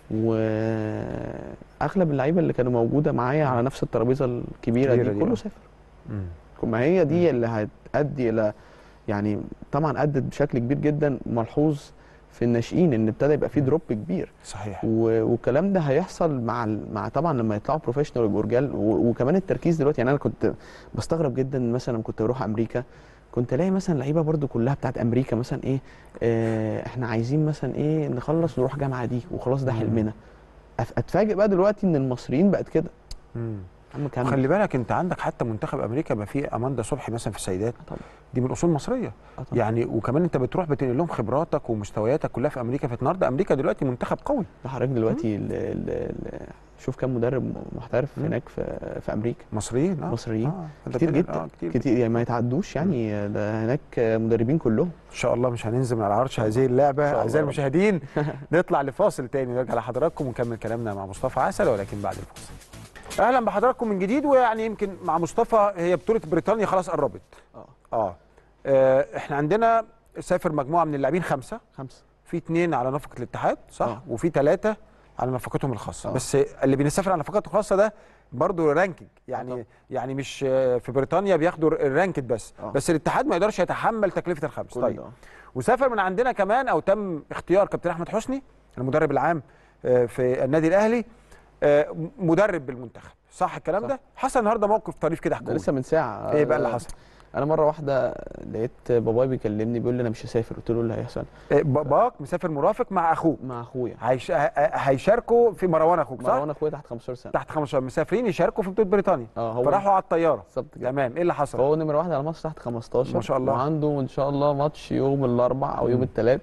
واغلب اللعيبه اللي كانوا موجوده معايا على نفس الترابيزه الكبيره الكبيرة دي دي، كله آه. سافر مم. ما هي دي اللي هتؤدي الى يعني طبعا ادت بشكل كبير جدا ملحوظ في الناشئين ان ابتدى يبقى في دروب كبير صحيح و- والكلام ده هيحصل مع ال- مع طبعا لما يطلعوا بروفيشنال ويبقوا رجال و- وكمان التركيز دلوقتي يعني انا كنت بستغرب جدا مثلا لما كنت بروح امريكا كنت الاقي مثلا لعيبه برضو كلها بتاعت امريكا مثلا ايه آه احنا عايزين مثلا ايه نخلص نروح جامعه دي وخلاص ده مم. حلمنا أف- اتفاجئ بقى دلوقتي ان المصريين بقت كده مم. عم كمل خلي بالك انت عندك حتى منتخب امريكا ما في اماندا صبحي مثلا في السيدات طبعا دي من اصول مصريه آه طبعا. يعني وكمان انت بتروح بتنقل لهم خبراتك ومستوياتك كلها في امريكا فالنهارده امريكا دلوقتي منتخب قوي ده حضرتك دلوقتي ال ال ال شوف كام مدرب محترف مم. هناك في في امريكا مصريين اه مصريين آه. انت كتير بتنقل- جدا آه. كتير, كتير يعني ما يتعدوش يعني ده هناك مدربين كلهم ان شاء الله مش هننزل من على عرش هذه اللعبه الله اعزائي رب. المشاهدين نطلع لفاصل تاني نرجع لحضراتكم ونكمل كلامنا مع مصطفى عسل ولكن بعد الفاصل اهلا بحضراتكم من جديد ويعني يمكن مع مصطفى هي بطوله بريطانيا خلاص قربت اه اه آه، احنا عندنا سافر مجموعه من اللاعبين خمسه خمسه في اثنين على نفقه الاتحاد صح آه. وفي ثلاثه على نفقتهم الخاصه آه. بس اللي بيسافر على نفقاته الخاصه ده برضه رانكينج يعني يعني مش آه، في بريطانيا بياخدوا الرانكد بس آه. بس الاتحاد ما يقدرش يتحمل تكلفه الخمس كل طيب ده. وسافر من عندنا كمان او تم اختيار كابتن احمد حسني المدرب العام آه، في النادي الاهلي آه، مدرب بالمنتخب صح الكلام صح. ده حصل النهارده موقف طريف كده ده احكوا لسه من ساعه ايه بقى اللي حصل انا مره واحده لقيت بابايا بيكلمني بيقول لي انا مش هسافر قلت له إيه اللي هيحصل آه، باباك مسافر مرافق مع اخوه مع اخويا هيش... ه- ه- هيشاركوا في مروان اخوك صح مروان اخويا تحت 15 سنه تحت 15 مسافرين يشاركوا في بطوله بريطانيا اه هو فراحوا على الطياره بالظبط كده تمام ايه اللي حصل فهو نمره واحد على ماتش تحت 15 ما شاء الله. وعنده ان شاء الله ماتش يوم الاربع او يوم مم. الثلاث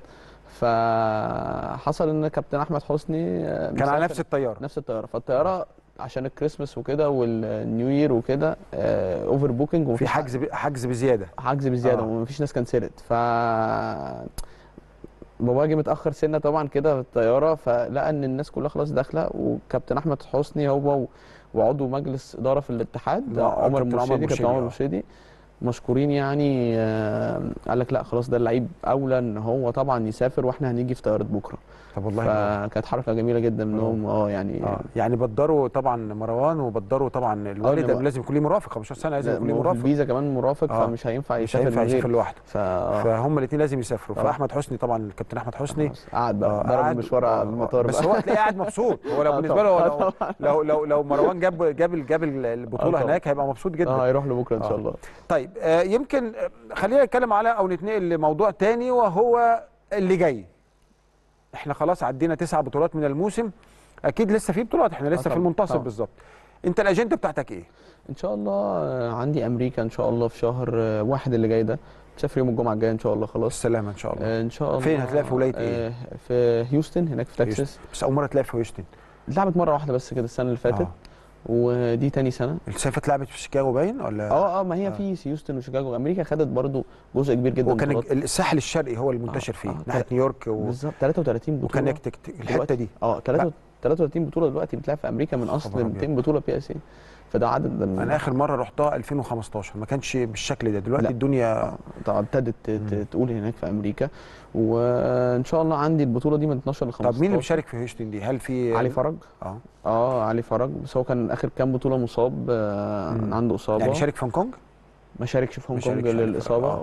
فحصل ان كابتن احمد حسني آه، كان على مسافر- نفس الطياره نفس الطياره فالطياره عشان الكريسماس وكده والنيو يير وكده آه، اوفر بوكينج في ومفيش حجز ب... حجز بزياده حجز بزياده آه. ومفيش ناس كنسلت ف بابا جه متاخر سنه طبعا كده في الطياره فلقى ان الناس كلها خلاص داخله وكابتن احمد حسني هو و- وعضو مجلس اداره في الاتحاد آه، عمر كابتن عمر المرشدي كابتن مرشدي، عمر آه. المرشدي مشكورين يعني آه، قال لك لا خلاص ده اللعيب اولى ان هو طبعا يسافر واحنا هنيجي في طياره بكره طب والله برافو. فكانت حركه جميله جدا منهم اه يعني اه يعني بدروا طبعا مروان وبدروا طبعا الوالد إنما- لازم يكون ليه مرافق 15 سنه لازم لا، يكون ليه هو في مرافق الفيزا كمان مرافق آه. فمش هينفع مش يسافر هينفع من غير يسافر لوحده ف آه. فهم الاثنين لازم يسافروا طبعا. فاحمد حسني طبعا الكابتن احمد حسني قعد بقى آه، ضرب قعد- المشوار آه، على المطار بس بقى. هو هتلاقيه قاعد مبسوط هو لو آه بالنسبه له طبعاً. لو آه طبعاً. لو لو, لو مروان جاب جاب جاب البطوله طبعاً. هناك هيبقى مبسوط جدا اه هيروح له بكره ان شاء آه. الله طيب آه يمكن آه، خلينا نتكلم على او نتنقل لموضوع تاني وهو اللي جاي احنا خلاص عدينا تسع بطولات من الموسم اكيد لسه في بطولات احنا لسه في طبعاً، المنتصف طبعاً. بالظبط انت الاجنده بتاعتك ايه ان شاء الله آه، عندي امريكا ان شاء الله في شهر آه، واحد اللي جاي ده مسافر يوم الجمعه الجايه ان شاء الله خلاص السلامه ان شاء الله آه، ان شاء الله فين هتلاقي في ولايه ايه آه، في هيوستن هناك في هيوستن. تكساس بس اول مره تلاقي في هيوستن اتلعبت مره واحده بس كده السنه اللي فاتت آه. ودي تاني سنه السنه اتلعبت في شيكاغو باين ولا اه اه ما هي آه. في هيوستن وشيكاغو امريكا خدت برضو جزء كبير جدا وكان من بطولات. الساحل الشرقي هو المنتشر آه، فيه آه، ناحيه تل- نيويورك و... بالظبط 33 بطوله وكونكتيكت الحته دلوقتي. دي اه 33 بطوله دلوقتي بتلعب في امريكا من اصل خبر أبيض. 200 بطوله بي اس اي فده عدد انا اخر مره رحتها 2015 ما كانش بالشكل ده دلوقتي لا. الدنيا طبعا ابتدت ت- ت- تقول هناك في امريكا وان شاء الله عندي البطوله دي من 12 ل 15 طب مين اللي بيشارك في هيوستن دي هل في علي فرج اه اه علي فرج بس هو كان اخر كام بطوله مصاب آه مم. عنده اصابه يعني شارك في هونج كونج ما شاركش في هونج ما كونج شاركش علي فرج، للاصابه آه.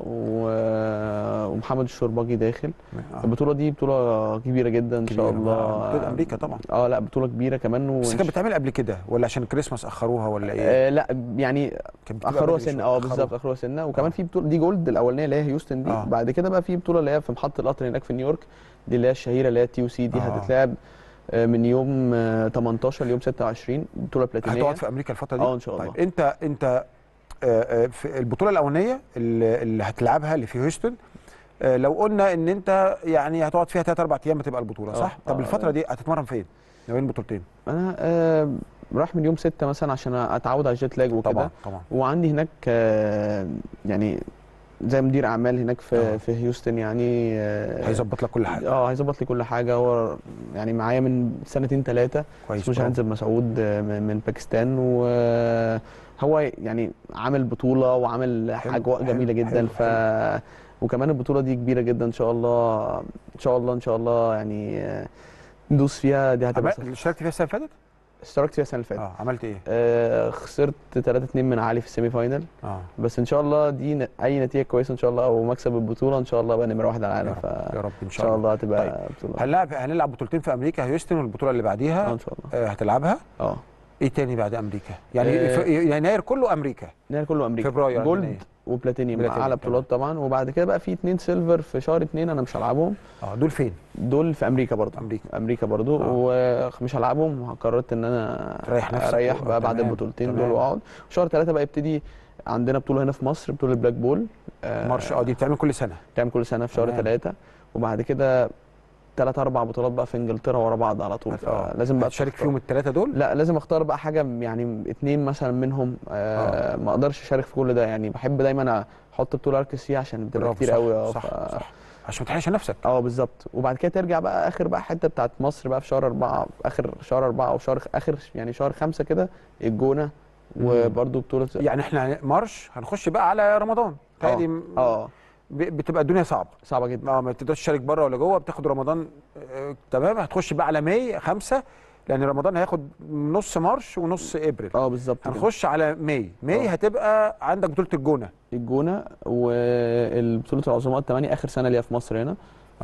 و... ومحمد الشرباجي داخل آه. البطوله دي بطوله كبيره جدا ان شاء كبيرة. الله آه، بطولة أمريكا طبعا. اه لا بطوله كبيره كمان بس وإن كانت بتعمل قبل كده ولا عشان الكريسماس اخروها ولا ايه آه لا يعني كانت بتبقى اخروها بدري سنه شوية، اه أخروها. بالظبط اخروها سنه وكمان في بطوله دي جولد الاولانيه اللي هي هيوستن دي آه. بعد كده بقى في بطوله اللي هي في محطه القطر هناك في نيويورك دي اللي هي الشهيره اللي هي تي يو سي دي آه. هتتلعب آه، من يوم آه، 18 ليوم 26 بطوله بلاتينيه هتقعد في امريكا الفتره دي اه ان شاء الله طيب انت انت آه، آه، في البطوله الاولانيه اللي اللي هتلعبها اللي في هيوستن آه، لو قلنا ان انت يعني هتقعد فيها 3 4 ايام بتبقى البطوله آه، صح طب آه. الفتره دي هتتمرن فين ما بين البطولتين انا آه، رايح من يوم 6 مثلا عشان اتعود على الجيت لاج وكده طبعا طبعا وعندي هناك آه، يعني زي مدير اعمال هناك في آه. في هيوستن يعني آه، هيظبط لك كل حاجه اه هيظبط لي كل حاجه هو يعني معايا من سنتين ثلاثه كويس اسمه برافو. شاهنزب مسعود آه، من من باكستان وهو يعني عامل بطوله وعامل حلو، اجواء حلو، جميله جدا حلو، ف وكمان البطوله دي كبيره جدا ان شاء الله ان شاء الله ان شاء الله يعني آه، ندوس فيها دي هتبقى عمل- اشتركت فيها السنه اللي فاتت اشتركت فيها السنه اللي فاتت اه عملت ايه آه خسرت 3 2 من علي في السيمي فاينل اه بس ان شاء الله دي ن- اي نتيجه كويسه ان شاء الله او مكسب البطوله ان شاء الله بقى نمره واحد على العالم يا ف رب يا رب ان ان شاء شاء الله الله هتبقى طيب. بطوله هنلعب هنلعب بطولتين في امريكا هيوستن والبطوله اللي بعديها اه ان شاء الله آه، هتلعبها اه ايه تاني بعد امريكا يعني آه، في يناير كله امريكا نهائي كله امريكا فبراير جولد عندنا وبلاتينيوم بلاتينيوم، اعلى بطولات طبعا وبعد كده بقى في اتنين سيلفر في شهر اتنين انا مش هلعبهم اه دول فين دول في امريكا برضه امريكا امريكا برضه آه. ومش هلعبهم قررت ان انا تريح نفسك اريح و- بقى بعد تمام، البطولتين تمام. دول واقعد شهر ثلاثة بقى يبتدي عندنا بطوله هنا في مصر بطوله بلاك بول آه، مارش اه دي بتعمل كل سنه بتعمل كل سنه في شهر تمام. ثلاثة وبعد كده ثلاث اربع بطولات بقى في انجلترا ورا بعض على طول اه لازم بقى تشارك تختار. فيهم الثلاثه دول لا لازم اختار بقى حاجه يعني اتنين مثلا منهم آه ما اقدرش اشارك في كل ده يعني بحب دايما احط بطوله اركز فيها عشان بتبقى برافو، كتير صح، قوي اه صح ف- صح عشان ما تحرقش نفسك اه بالظبط وبعد كده ترجع بقى اخر بقى حته بتاعت مصر بقى في شهر أربعة اخر شهر أربعة او شهر اخر يعني شهر خمسة كده الجونه وبرده بطوله يعني احنا مارش هنخش بقى على رمضان تاني م- اه ب- بتبقى الدنيا صعبه صعبه جدا اه ما تقدرش تشارك بره ولا جوه بتاخد رمضان آه تمام هتخش بقى على ماي خمسة لان رمضان هياخد نص مارش ونص ابريل اه بالظبط كده. هنخش على ماي ماي آه. هتبقى عندك بطوله الجونه الجونه والبطوله العظماء الثمانيه اخر سنه ليا في مصر هنا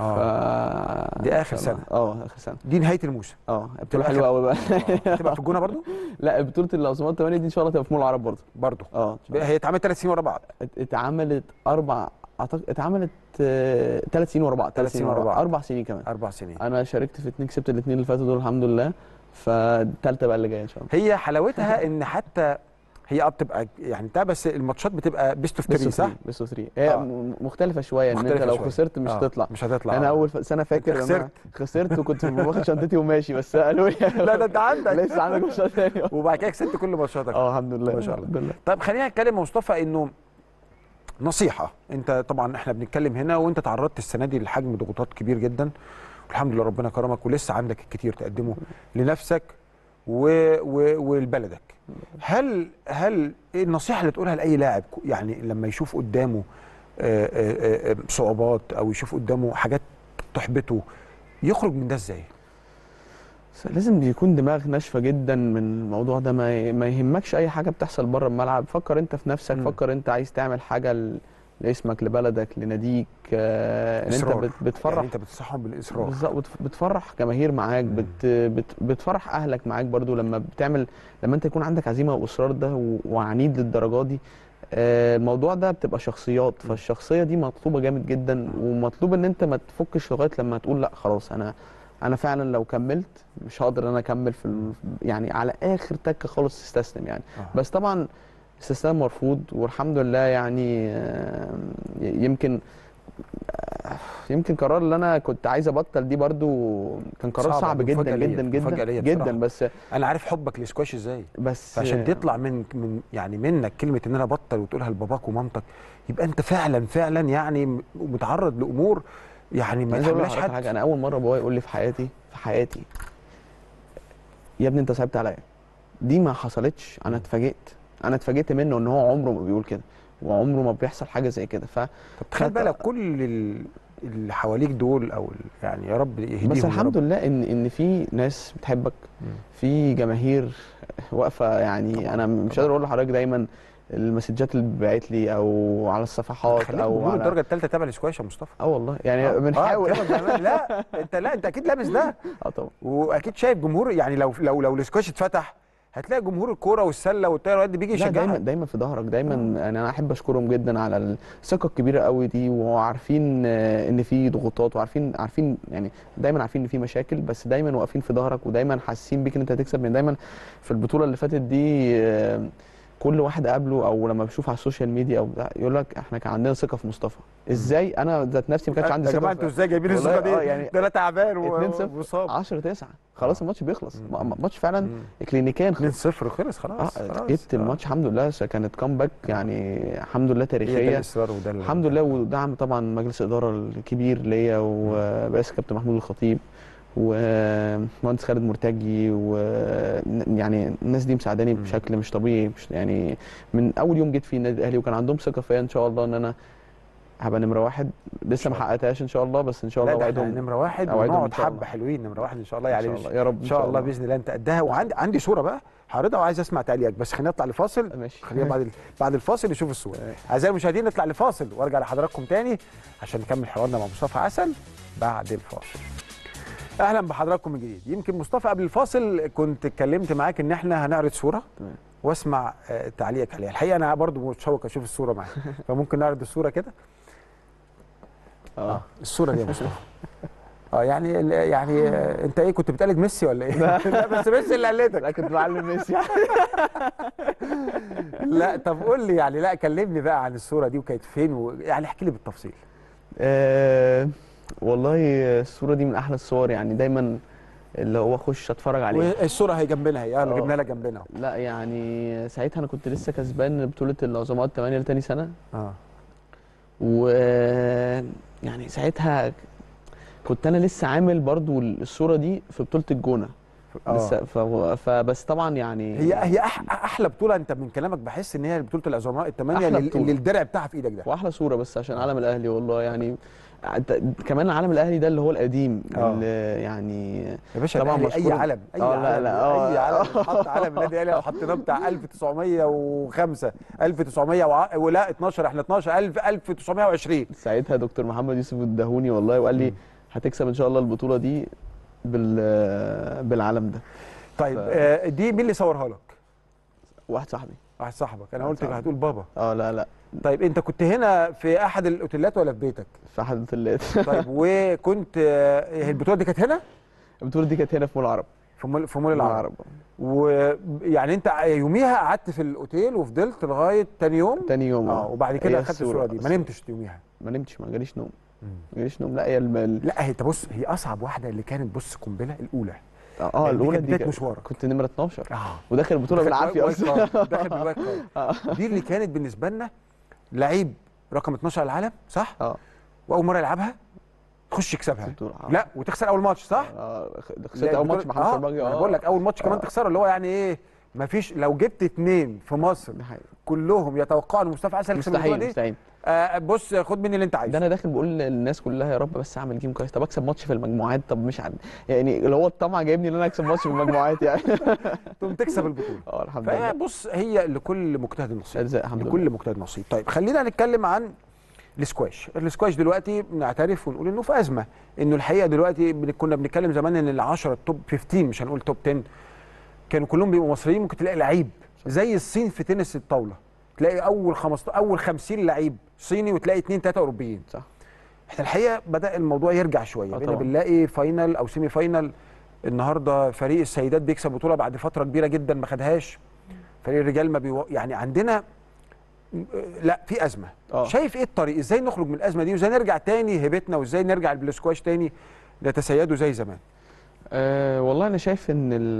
اه ف... دي آخر إن شاء الله. سنة. اه اخر سنه دي نهايه الموسم اه بتبقى بتبقى حلوه آخر- قوي بقى آه. تبقى في الجونه برضو لا بطوله العظماء الثمانيه دي ان شاء الله تبقى في مول العرب برضه برضو اه هي اتعملت ثلاث سنين ورا بعض ات- اتعملت اربع اعتقد اتعملت ثلاث سنين ورا بعض ثلاث سنين ورا بعض. اربع سنين كمان اربع سنين انا شاركت في اتنين كسبت الاثنين اللي فاتوا دول الحمد لله فالثالثه بقى اللي جايه ان شاء الله هي حلاوتها ان حتى هي اه بتبقى يعني بتاع بس الماتشات بتبقى بيست اوف 3 صح؟ بيست اوف 3 هي آه. م- مختلفه شويه ان انت مختلفة لو شوية. خسرت مش آه، هتطلع مش هتطلع انا آه. اول ف- سنه فاكر أنت انا خسرت وكنت واخد شنطتي وماشي بس قالوا لي لا ده انت عندك لسه عندك ماتشات تاني وبعد كده كسبت كل ماتشاتك اه الحمد لله ما شاء الله. الحمد لله طيب خلينا نتكلم يا مصطفى انه نصيحه انت طبعا احنا بنتكلم هنا وانت تعرضت السنه دي لحجم ضغوطات كبير جدا والحمد لله ربنا كرمك ولسه عندك الكتير تقدمه لنفسك و... و... ولبلدك هل هل ايه النصيحه اللي تقولها لاي لاعب يعني لما يشوف قدامه آه، آه، آه، صعوبات او يشوف قدامه حاجات تحبطه يخرج من ده ازاي بس لازم يكون دماغ ناشفه جدا من الموضوع ده ما ي- ما يهمكش اي حاجه بتحصل بره الملعب فكر انت في نفسك مم. فكر انت عايز تعمل حاجه ل- لاسمك لبلدك لناديك آه، ان انت إصرار. بت- بتفرح يعني انت بتصحهم بالاصرار بالظبط بت- بتفرح جماهير معاك بت بت بتفرح اهلك معاك برضو لما بتعمل لما انت يكون عندك عزيمه واصرار ده و- وعنيد للدرجه دي آه، الموضوع ده بتبقى شخصيات فالشخصيه دي مطلوبه جامد جدا ومطلوب ان انت ما تفكش لغايه لما تقول لا خلاص انا انا فعلا لو كملت مش هقدر ان انا اكمل في ال- يعني على اخر تكه خالص تستسلم يعني آه. بس طبعا استسلام مرفوض والحمد لله يعني آه، يمكن يمكن قرار اللي انا كنت عايز ابطل دي برضو كان قرار صعبة، صعب جدا مفاجأة ليا، جدا جدا مفاجأة ليا جدا بصراحة. بس انا عارف حبك للسكواش ازاي بس فعشان تطلع من من يعني منك كلمه ان انا بطل وتقولها لباباك ومامتك يبقى انت فعلا فعلا يعني م- متعرض لامور يعني ما عايز اقول يتحملهاش لحضرتك حد حاجه انا اول مره بابايا يقول لي في حياتي في حياتي يا ابني انت صعبت عليا دي ما حصلتش انا اتفاجئت انا اتفاجئت منه ان هو عمره ما بيقول كده وعمره ما بيحصل حاجه زي كده ف طب تخيل بقى لو كل ال- اللي حواليك دول او ال- يعني يا رب يهديهم بس يا الحمد رب. لله ان ان في ناس بتحبك في جماهير واقفه يعني انا مش قادر اقول لحضرتك دايما المسجات اللي بتبعت لي او على الصفحات خليك او جمهور على الدرجه الثالثه تابع للسكواش يا مصطفى اه والله يعني آه. بنحاول آه بتابع بأمانة. لا انت لا انت اكيد لامس ده اه طبعا واكيد شايف جمهور يعني لو لو لو السكواش اتفتح هتلاقي جمهور الكوره والسله والطايره واليد بيجي لا دايما يشجعك دايما في ظهرك دايما يعني انا احب اشكرهم جدا على الثقه الكبيره قوي دي وعارفين آه، ان في ضغوطات وعارفين عارفين يعني دايما عارفين ان في مشاكل بس دايما واقفين في ظهرك ودايما حاسين بيك ان انت هتكسب يعني دايما في البطوله اللي فاتت دي آه، كل واحد قابله او لما بشوف على السوشيال ميديا او بتاع يقول لك احنا كان عندنا ثقه في مصطفى ازاي انا ذات نفسي ما كانش عندي يا ثقه جماعه في- انتوا ازاي جايبين والله الثقه آه، دي يعني ده انا تعبان و- 2 0 ومصاب 10 9 خلاص الماتش بيخلص م- ماتش فعلا كلينيكيا 2 0 خلص خلاص اه خلاص. جبت الماتش الحمد لله س- كانت كامباك يعني الحمد لله هي ده تاريخيه الاصرار وده ال- الحمد لله ودعم طبعا مجلس الاداره الكبير ليا وبئاسه كابتن محمود الخطيب ومهندس خالد مرتجي ويعني الناس دي مساعداني بشكل مش طبيعي مش يعني من اول يوم جيت فيه النادي الاهلي وكان عندهم ثقه فيا ان شاء الله ان انا هبقى نمره واحد لسه ما حققتهاش ان شاء الله بس ان شاء الله لا ده احنا اوعدهم نمره واحد أوعدهم ونقعد إن شاء الله. حبه حلوين نمره واحد ان شاء الله إن يعني شاء مش- الله. يا رب ان شاء الله باذن الله انت قدها وعندي عندي صوره بقى هعرضها وعايز اسمع تعليقك بس خلينا نطلع لفاصل ماشي خلينا بعد ال- بعد الفاصل نشوف الصوره اعزائي المشاهدين نطلع لفاصل وارجع لحضراتكم تاني عشان نكمل حوارنا مع مصطفى حسن بعد الفاصل اهلا بحضراتكم من جديد يمكن مصطفى قبل الفاصل كنت اتكلمت معاك ان احنا هنعرض صوره تمام. واسمع آه، تعليقك عليها الحقيقه انا برضو متشوق اشوف الصوره معاك فممكن نعرض الصوره كده اه الصوره دي يا مصطفى اه يعني ال- يعني آه، انت ايه كنت بتقلد ميسي ولا ايه؟ لا بس ميسي اللي قلدك لا كنت بعلم ميسي لا طب قول لي يعني لا كلمني بقى عن الصوره دي وكانت فين و... يعني احكي لي بالتفصيل آه والله الصوره دي من احلى الصور يعني دايما اللي هو اخش اتفرج عليه والصوره هي جنبنا هي يلا آه. جبنا لها جنبنا أهو. لا يعني ساعتها انا كنت لسه كسبان بطوله العظماء الثمانيه لتاني سنه اه و يعني ساعتها كنت انا لسه عامل برضو الصوره دي في بطوله الجونه آه. لسه ف... فبس طبعا يعني هي هي أح احلى بطوله انت من كلامك بحس ان هي بطوله العظماء الثمانيه أحلى اللي بطولة. اللي الدرع بتاعها في ايدك ده واحلى صوره بس عشان علم الاهلي والله يعني أنت- كمان العلم الاهلي ده اللي هو القديم آه. اللي يعني يا باشا الأهلي اي مشهور- علم اي آه، علم لا لا آه. اي علم حط علم النادي الاهلي لو حطيناه بتاع 1905 1900 وع- ولا 12 احنا 12 1000 1920 ساعتها دكتور محمد يوسف ادهوني والله وقال لي هتكسب ان شاء الله البطوله دي بال بالعلم ده طيب ف- آه دي مين اللي صورها لك؟ واحد صاحبي واحد صاحبك انا واحد قلت صاحبي. هتقول بابا اه لا لا طيب انت كنت هنا في احد الاوتيلات ولا في بيتك؟ في احد الاوتيلات طيب وكنت آه، البطوله دي كانت هنا؟ البطوله دي كانت هنا في مول العرب في مول في مول مول العرب ويعني انت يوميها قعدت في الاوتيل وفضلت لغايه تاني يوم تاني يوم اه وبعد كده هي اخدت الصوره دي ما أصلاً. نمتش يوميها ما نمتش ما جاليش نوم ما جاليش نوم لا هي الم... لا هي انت بص هي اصعب واحده اللي كانت بص قنبله الاولى اه دي الاولى كانت دي بداية كانت- مشوارك. كنت نمره 12 اه وداخل البطوله داخل بالعافيه وايت اصلا كارد، داخل بالوايت كارد. دي اللي كانت بالنسبه لنا لعيب رقم 12 على العالم صح؟ اه واول مره يلعبها تخش يكسبها آه. لا وتخسر اول ماتش صح؟ اه خسرت اول ماتش مع محمد اه شرباجي انا بقول لك اول ماتش كمان آه. تخسره اللي هو يعني ايه مفيش لو جبت اتنين في مصر كلهم يتوقعوا ان مصطفى عسل يكسب البطوله مستحيل دي مستحيل آه بص خد مني اللي انت عايزه ده انا داخل بقول للناس كلها يا رب بس اعمل جيم كويس طب اكسب ماتش في المجموعات طب مش عارف يعني اللي هو الطمع جايبني ان انا اكسب ماتش في المجموعات يعني تقوم تكسب البطوله اه الحمد فهي لله بص هي لكل مجتهد نصيب ارزاق الحمد لله لكل مجتهد نصيب طيب خلينا نتكلم عن السكواش السكواش دلوقتي نعترف ونقول انه في ازمه انه الحقيقه دلوقتي بن- كنا بنتكلم زمان ان ال10 التوب 15 مش هنقول توب 10 كانوا كلهم بيبقوا مصريين ممكن تلاقي لعيب زي الصين في تنس الطاوله تلاقي اول 15 اول 50 لعيب صيني وتلاقي اثنين ثلاثه اوروبيين صح احنا الحقيقه بدا الموضوع يرجع شويه آه بقينا طبعاً. بنلاقي فاينل او سيمي فاينل النهارده فريق السيدات بيكسب بطوله بعد فتره كبيره جدا ما خدهاش فريق الرجال ما بيو... يعني عندنا م- لا في ازمه آه. شايف ايه الطريق ازاي نخرج من الازمه دي وازاي نرجع تاني هيبتنا وازاي نرجع بالسكواش تاني نتسيده زي زمان أه والله انا شايف ان ال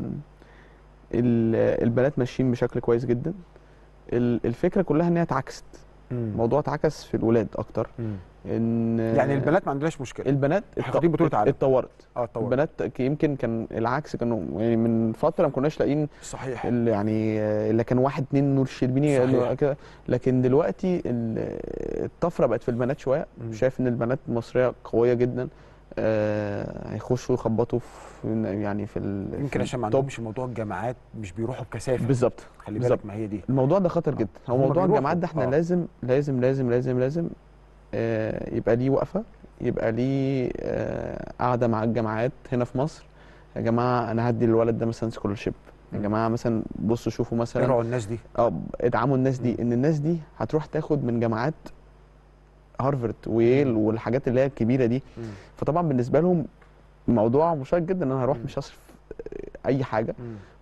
ال البنات ماشيين بشكل كويس جدا ال- الفكره كلها ان هي اتعكست الموضوع اتعكس في الولاد اكتر ان يعني البنات ما عندناش مشكله البنات احنا واخدين بطوله عالم اتطورت اه اتطورت البنات ك- يمكن كان العكس كانوا يعني من فتره ما كناش لاقيين صحيح اللي يعني آه، اللي كان واحد اتنين نور الشربيني صحيح. إنه كده لكن دلوقتي ال- الطفره بقت في البنات شويه مم. شايف ان البنات المصريه قويه جدا آه، هيخشوا يخبطوا في يعني في ال- يمكن في عشان ما التوب. عندهمش موضوع الجامعات مش بيروحوا بكثافه بالظبط خلي بالظبط. بالك ما هي دي الموضوع ده خطر جدا هو هم موضوع بيروحوا. الجامعات ده احنا آه. لازم لازم لازم لازم لازم آه، يبقى ليه وقفه يبقى ليه آه، قعده مع الجامعات هنا في مصر يا جماعه انا هدي الولد ده مثلا سكولرشيب يا جماعه مثلا بصوا شوفوا مثلا ارعوا الناس دي اه ادعموا الناس دي ان الناس دي هتروح تاخد من جامعات هارفرد وييل والحاجات اللي هي الكبيره دي مم. فطبعا بالنسبه لهم موضوع مشارك جدا ان انا هروح مش هصرف اي حاجه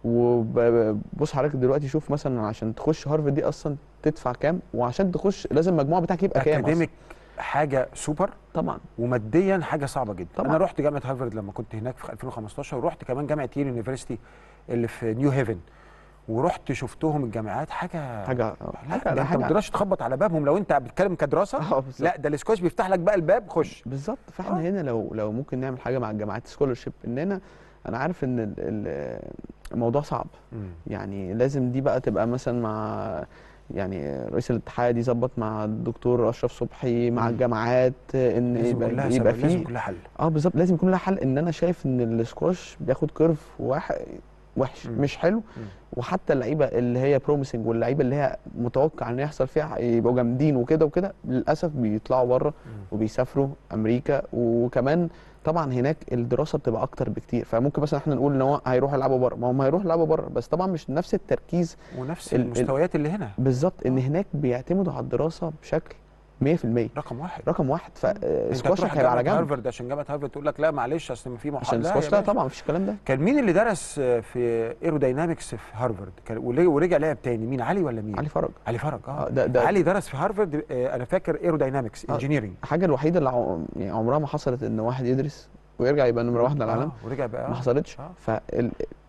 وبص حضرتك دلوقتي شوف مثلا عشان تخش هارفرد دي اصلا تدفع كام وعشان تخش لازم المجموع بتاعك يبقى كام أصلاً. اكاديميك حاجه سوبر طبعا وماديا حاجه صعبه جدا طبعاً. انا رحت جامعه هارفارد لما كنت هناك في 2015 ورحت كمان جامعه ييل يونيفرستي اللي في نيو هيفن ورحت شفتهم الجامعات حاجه حاجه لا حاجه ده انت حاجه ما تقدرش تخبط على بابهم لو انت بتتكلم كدراسه اه بالظبط. لا ده السكواش بيفتح لك بقى الباب خش بالظبط فاحنا هنا لو لو ممكن نعمل حاجه مع الجامعات سكولرشيب اننا انا عارف ان ال- ال- الموضوع صعب مم. يعني لازم دي بقى تبقى مثلا مع يعني رئيس الاتحاد يظبط مع الدكتور اشرف صبحي مع مم. الجامعات ان لازم يبقى يكون لها يبقى سبب، لازم في يكون لها حل اه بالظبط لازم يكون لها حل ان انا شايف ان السكواش بياخد كيرف واحد وحش مم. مش حلو مم. وحتى اللعيبه اللي هي بروميسنج واللعيبه اللي هي متوقع ان يحصل فيها يبقوا جامدين وكده وكده للاسف بيطلعوا بره وبيسافروا امريكا وكمان طبعا هناك الدراسه بتبقى اكتر بكتير فممكن مثلا احنا نقول ان هو هيروح يلعبوا بره ما هم هيروحوا يلعبوا بره بس طبعا مش نفس التركيز ونفس ال- ال- المستويات اللي هنا بالظبط ان هناك بيعتمدوا على الدراسه بشكل 100% رقم واحد رقم واحد انت فسكواشك تروح هيبقى على جامعه جنب هارفارد عشان جامعه هارفارد تقول لك لا معلش اصل ما في محاضره عشان السكواش لا طبعا مفيش الكلام ده كان مين اللي درس في ايروداينامكس في هارفارد كان وليه- ورجع لعب تاني مين علي ولا مين علي فرج علي فرج اه آه، ده- ده- علي درس في هارفارد آه، انا فاكر ايروداينامكس آه. انجينيرنج الحاجه الوحيده اللي عم- يعني عمرها ما حصلت ان واحد يدرس ويرجع يبقى نمره واحد على العالم ورجع بقى ما آه. حصلتش آه. فال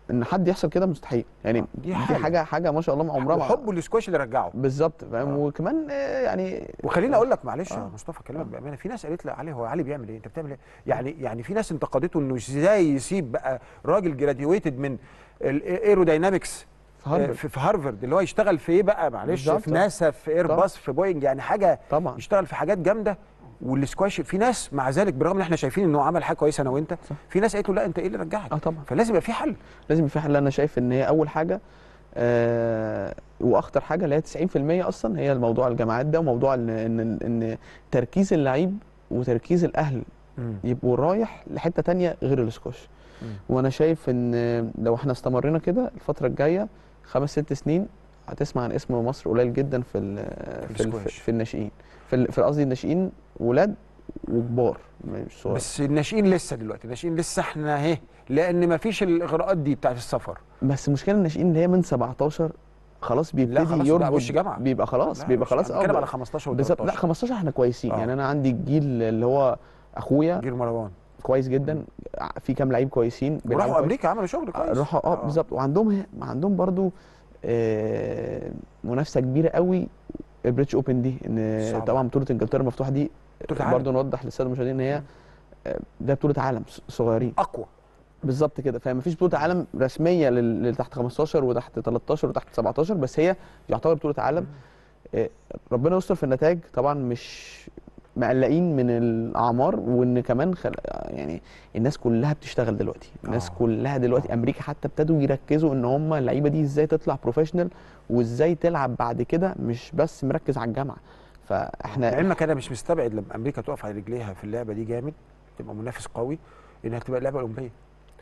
ان حد يحصل كده مستحيل يعني دي, حاجة. حاجه حاجه ما شاء الله عمرها ما وحبه للسكواش اللي رجعه بالظبط فاهم وكمان آه، يعني وخليني اقول لك معلش يا آه. مصطفى كلامك بامانه في ناس قالت لي علي هو علي بيعمل ايه انت بتعمل ايه يعني يعني في ناس انتقدته انه ازاي يسيب بقى راجل جراديويتد من الايروداينامكس في هارفرد. في, في هارفرد اللي هو يشتغل في ايه بقى معلش بالظبط. في ناسا في اير طبعا. باص في بوينج يعني حاجه طبعا يشتغل في حاجات جامده والسكواش في ناس مع ذلك بالرغم ان احنا شايفين انه عمل حاجه كويسه انا وانت في ناس قالت له لا انت ايه اللي رجعك اه طبعا فلازم يبقى في حل لازم يبقى في حل انا شايف ان هي اول حاجه آه واخطر حاجه اللي هي 90% اصلا هي الموضوع الجامعات ده وموضوع ان ان, إن تركيز اللعيب وتركيز الاهل يبقوا رايح لحته تانية غير السكواش وانا شايف ان لو احنا استمرينا كده الفتره الجايه خمس ست سنين هتسمع عن اسم مصر قليل جدا في ال في, ال السكواش. في الناشئين في ال- في قصدي الناشئين ولاد وكبار مش صغار بس الناشئين لسه دلوقتي الناشئين لسه احنا اهي لان ما فيش الاغراءات دي بتاعت السفر بس المشكله الناشئين اللي هي من 17 خلاص بيبتدي خلاص بقى يربط وش جامعة. بيبقى خلاص لا، بيبقى مش- خلاص أنا بتكلم اه على 15 و بالظبط لا 13. 15 احنا كويسين آه. يعني انا عندي الجيل اللي هو اخويا جيل مروان كويس جدا في كام لعيب كويسين بيلعبوا وراحوا كويس. امريكا عملوا شغل كويس راحوا اه بالظبط وعندهم عندهم برضو آه منافسه كبيره قوي البريتش اوبن دي ان صعبة. طبعا بطوله انجلترا المفتوحه دي بطولة عالم. برضو نوضح للساده المشاهدين ان هي آه، ده بطوله عالم ص- صغيرين اقوى بالظبط كده فما فيش بطوله عالم رسميه لل- للي تحت 15 وتحت 13 وتحت 17 بس هي يعتبر بطوله عالم آه، ربنا يستر في النتائج طبعا مش مقلقين من الاعمار وان كمان خل... يعني الناس كلها بتشتغل دلوقتي الناس آه. كلها دلوقتي امريكا حتى ابتدوا يركزوا ان هم اللعيبه دي ازاي تطلع بروفيشنال وازاي تلعب بعد كده مش بس مركز على الجامعه فاحنا لعلمك انا مش مستبعد لما امريكا تقف على رجليها في اللعبه دي جامد تبقى منافس قوي انها تبقى لعبه اولمبيه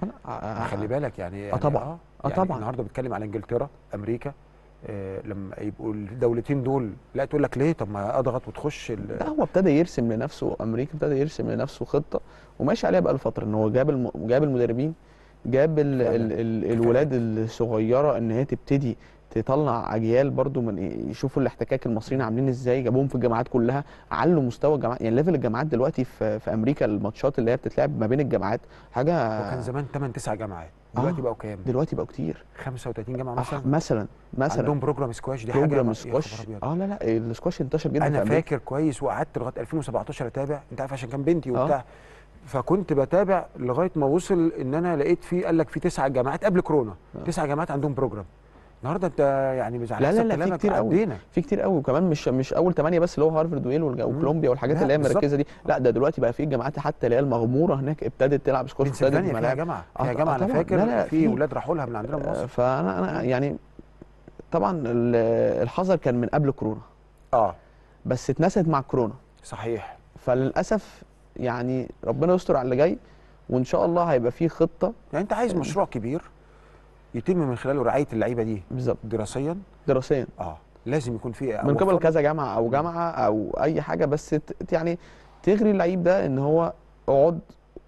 خلي بالك يعني, يعني طبعا. اه آه يعني طبعا. النهارده بتكلم على انجلترا امريكا آه لما يبقوا الدولتين دول لا تقول لك ليه طب ما اضغط وتخش ال- لا هو ابتدى يرسم لنفسه امريكا ابتدى يرسم لنفسه خطه وماشي عليها بقاله فتره ان هو جاب الم... جاب المدربين جاب ال... ال... ال... الولاد الصغيره ان هي تبتدي تطلع اجيال برضو من يشوفوا الاحتكاك المصريين عاملين ازاي جابوهم في الجامعات كلها علوا مستوى الجامعات يعني ليفل الجامعات دلوقتي في, في امريكا الماتشات اللي هي بتتلعب ما بين الجامعات حاجه وكان زمان 8 9 جامعات دلوقتي آه. بقوا كام؟ دلوقتي بقوا كتير 35 جامعه آه، مثلا مثلا مثلا عندهم بروجرام سكواش دي حاجه بروجرام يا سكواش خبر أبيض. اه لا لا السكواش انتشر جدا في انا أمريكا. فاكر كويس وقعدت لغايه 2017 اتابع انت عارف عشان كان بنتي آه. وبتاع فكنت بتابع لغايه ما وصل ان انا لقيت في قال لك في تسع جامعات قبل كورونا تسع جامعات عندهم بروجرام النهارده انت يعني مش على لا لا حسب لا في كلامك كتير قوي عدينا في كتير قوي وكمان مش مش اول ثمانيه بس اللي هو هارفرد ويل والج- وكولومبيا والحاجات لا، اللي هي بالظبط. المركزه دي لا ده دلوقتي بقى في الجامعات حتى اللي هي المغموره هناك ابتدت تلعب سكواش وابتدت بنسلفانيا فيها ملاعب. جامعه آه، فيها آه، جامعه انا طبعاً. فاكر لا، لا، في ولاد راحوا لها من عندنا من آه، مصر فانا انا يعني طبعا ال- الحذر كان من قبل كورونا اه بس اتنست مع كورونا صحيح فللاسف يعني ربنا يستر على اللي جاي وان شاء الله هيبقى فيه خطه يعني انت عايز مشروع كبير يتم من خلاله رعايه اللعيبه دي بالظبط دراسيا دراسيا اه لازم يكون في من قبل وفر- كذا جامعه او جامعه او اي حاجه بس ت- يعني تغري اللعيب ده ان هو اقعد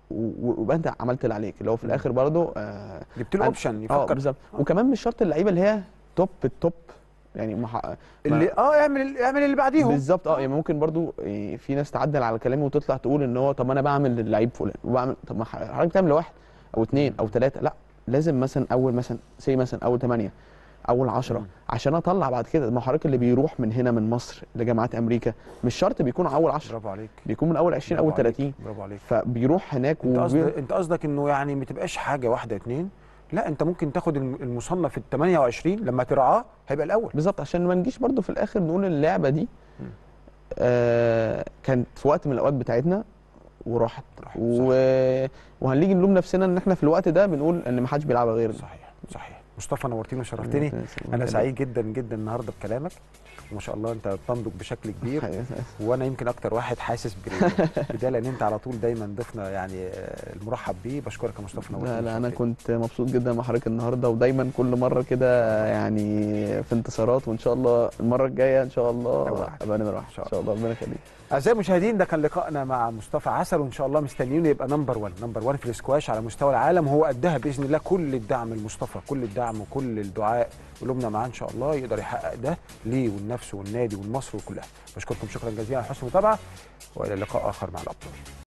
و- ويبقى انت عملت اللي عليك اللي هو في الاخر برضه آه جبت له أنا- اوبشن اه يفكر بالظبط وكمان مش شرط اللعيبه اللي هي توب التوب يعني ما اللي اه اعمل اعمل اللي بعديهم بالظبط اه يعني ممكن برضو إيه، في ناس تعدل على كلامي وتطلع تقول ان هو طب انا بعمل للعيب فلان وبعمل طب ما حضرتك بتعمل لواحد او اثنين او ثلاثه لا لازم مثلا اول مثلا سي مثلا اول ثمانيه اول 10 عشان اطلع بعد كده ما حضرتك اللي بيروح من هنا من مصر لجامعات امريكا مش شرط بيكون اول 10 برافو عليك بيكون من اول 20 اول برافو عليك، 30 برافو عليك فبيروح هناك انت وبي... قصدك انت قصدك انه يعني ما تبقاش حاجه واحده اتنين لا انت ممكن تاخد الم- المصنف ال 28 لما ترعاه هيبقى الاول بالظبط عشان ما نجيش برضو في الاخر نقول اللعبه دي آه كانت في وقت من الاوقات بتاعتنا وراحت و... وهنيجي نلوم نفسنا ان احنا في الوقت ده بنقول ان ما حدش بيلعبها غيرنا صحيح صحيح مصطفى نورتني وشرفتني ربنا انا يخليك. سعيد جدا جدا النهارده بكلامك وما شاء الله انت بتنضج بشكل كبير وانا يمكن اكتر واحد حاسس بال- بده لان انت على طول دايما ضيفنا يعني آه، المرحب بيه بشكرك يا مصطفى نورتني لا لا انا وشرفتني. كنت مبسوط جدا مع حضرتك النهارده ودايما كل مره كده يعني في انتصارات وان شاء الله المره الجايه ان شاء الله ابقى نمره واحد ان شاء الله ربنا يخليك اعزائي المشاهدين ده كان لقائنا مع مصطفى عسل وان شاء الله مستنيين يبقى نمبر 1 نمبر 1 في السكواش على مستوى العالم وهو قدها باذن الله كل الدعم لمصطفى كل الدعم وكل الدعاء قلوبنا معاه ان شاء الله يقدر يحقق ده ليه والنفس والنادي والمصر وكلها بشكركم شكرا جزيلا على حسن المتابعه والى لقاء اخر مع الابطال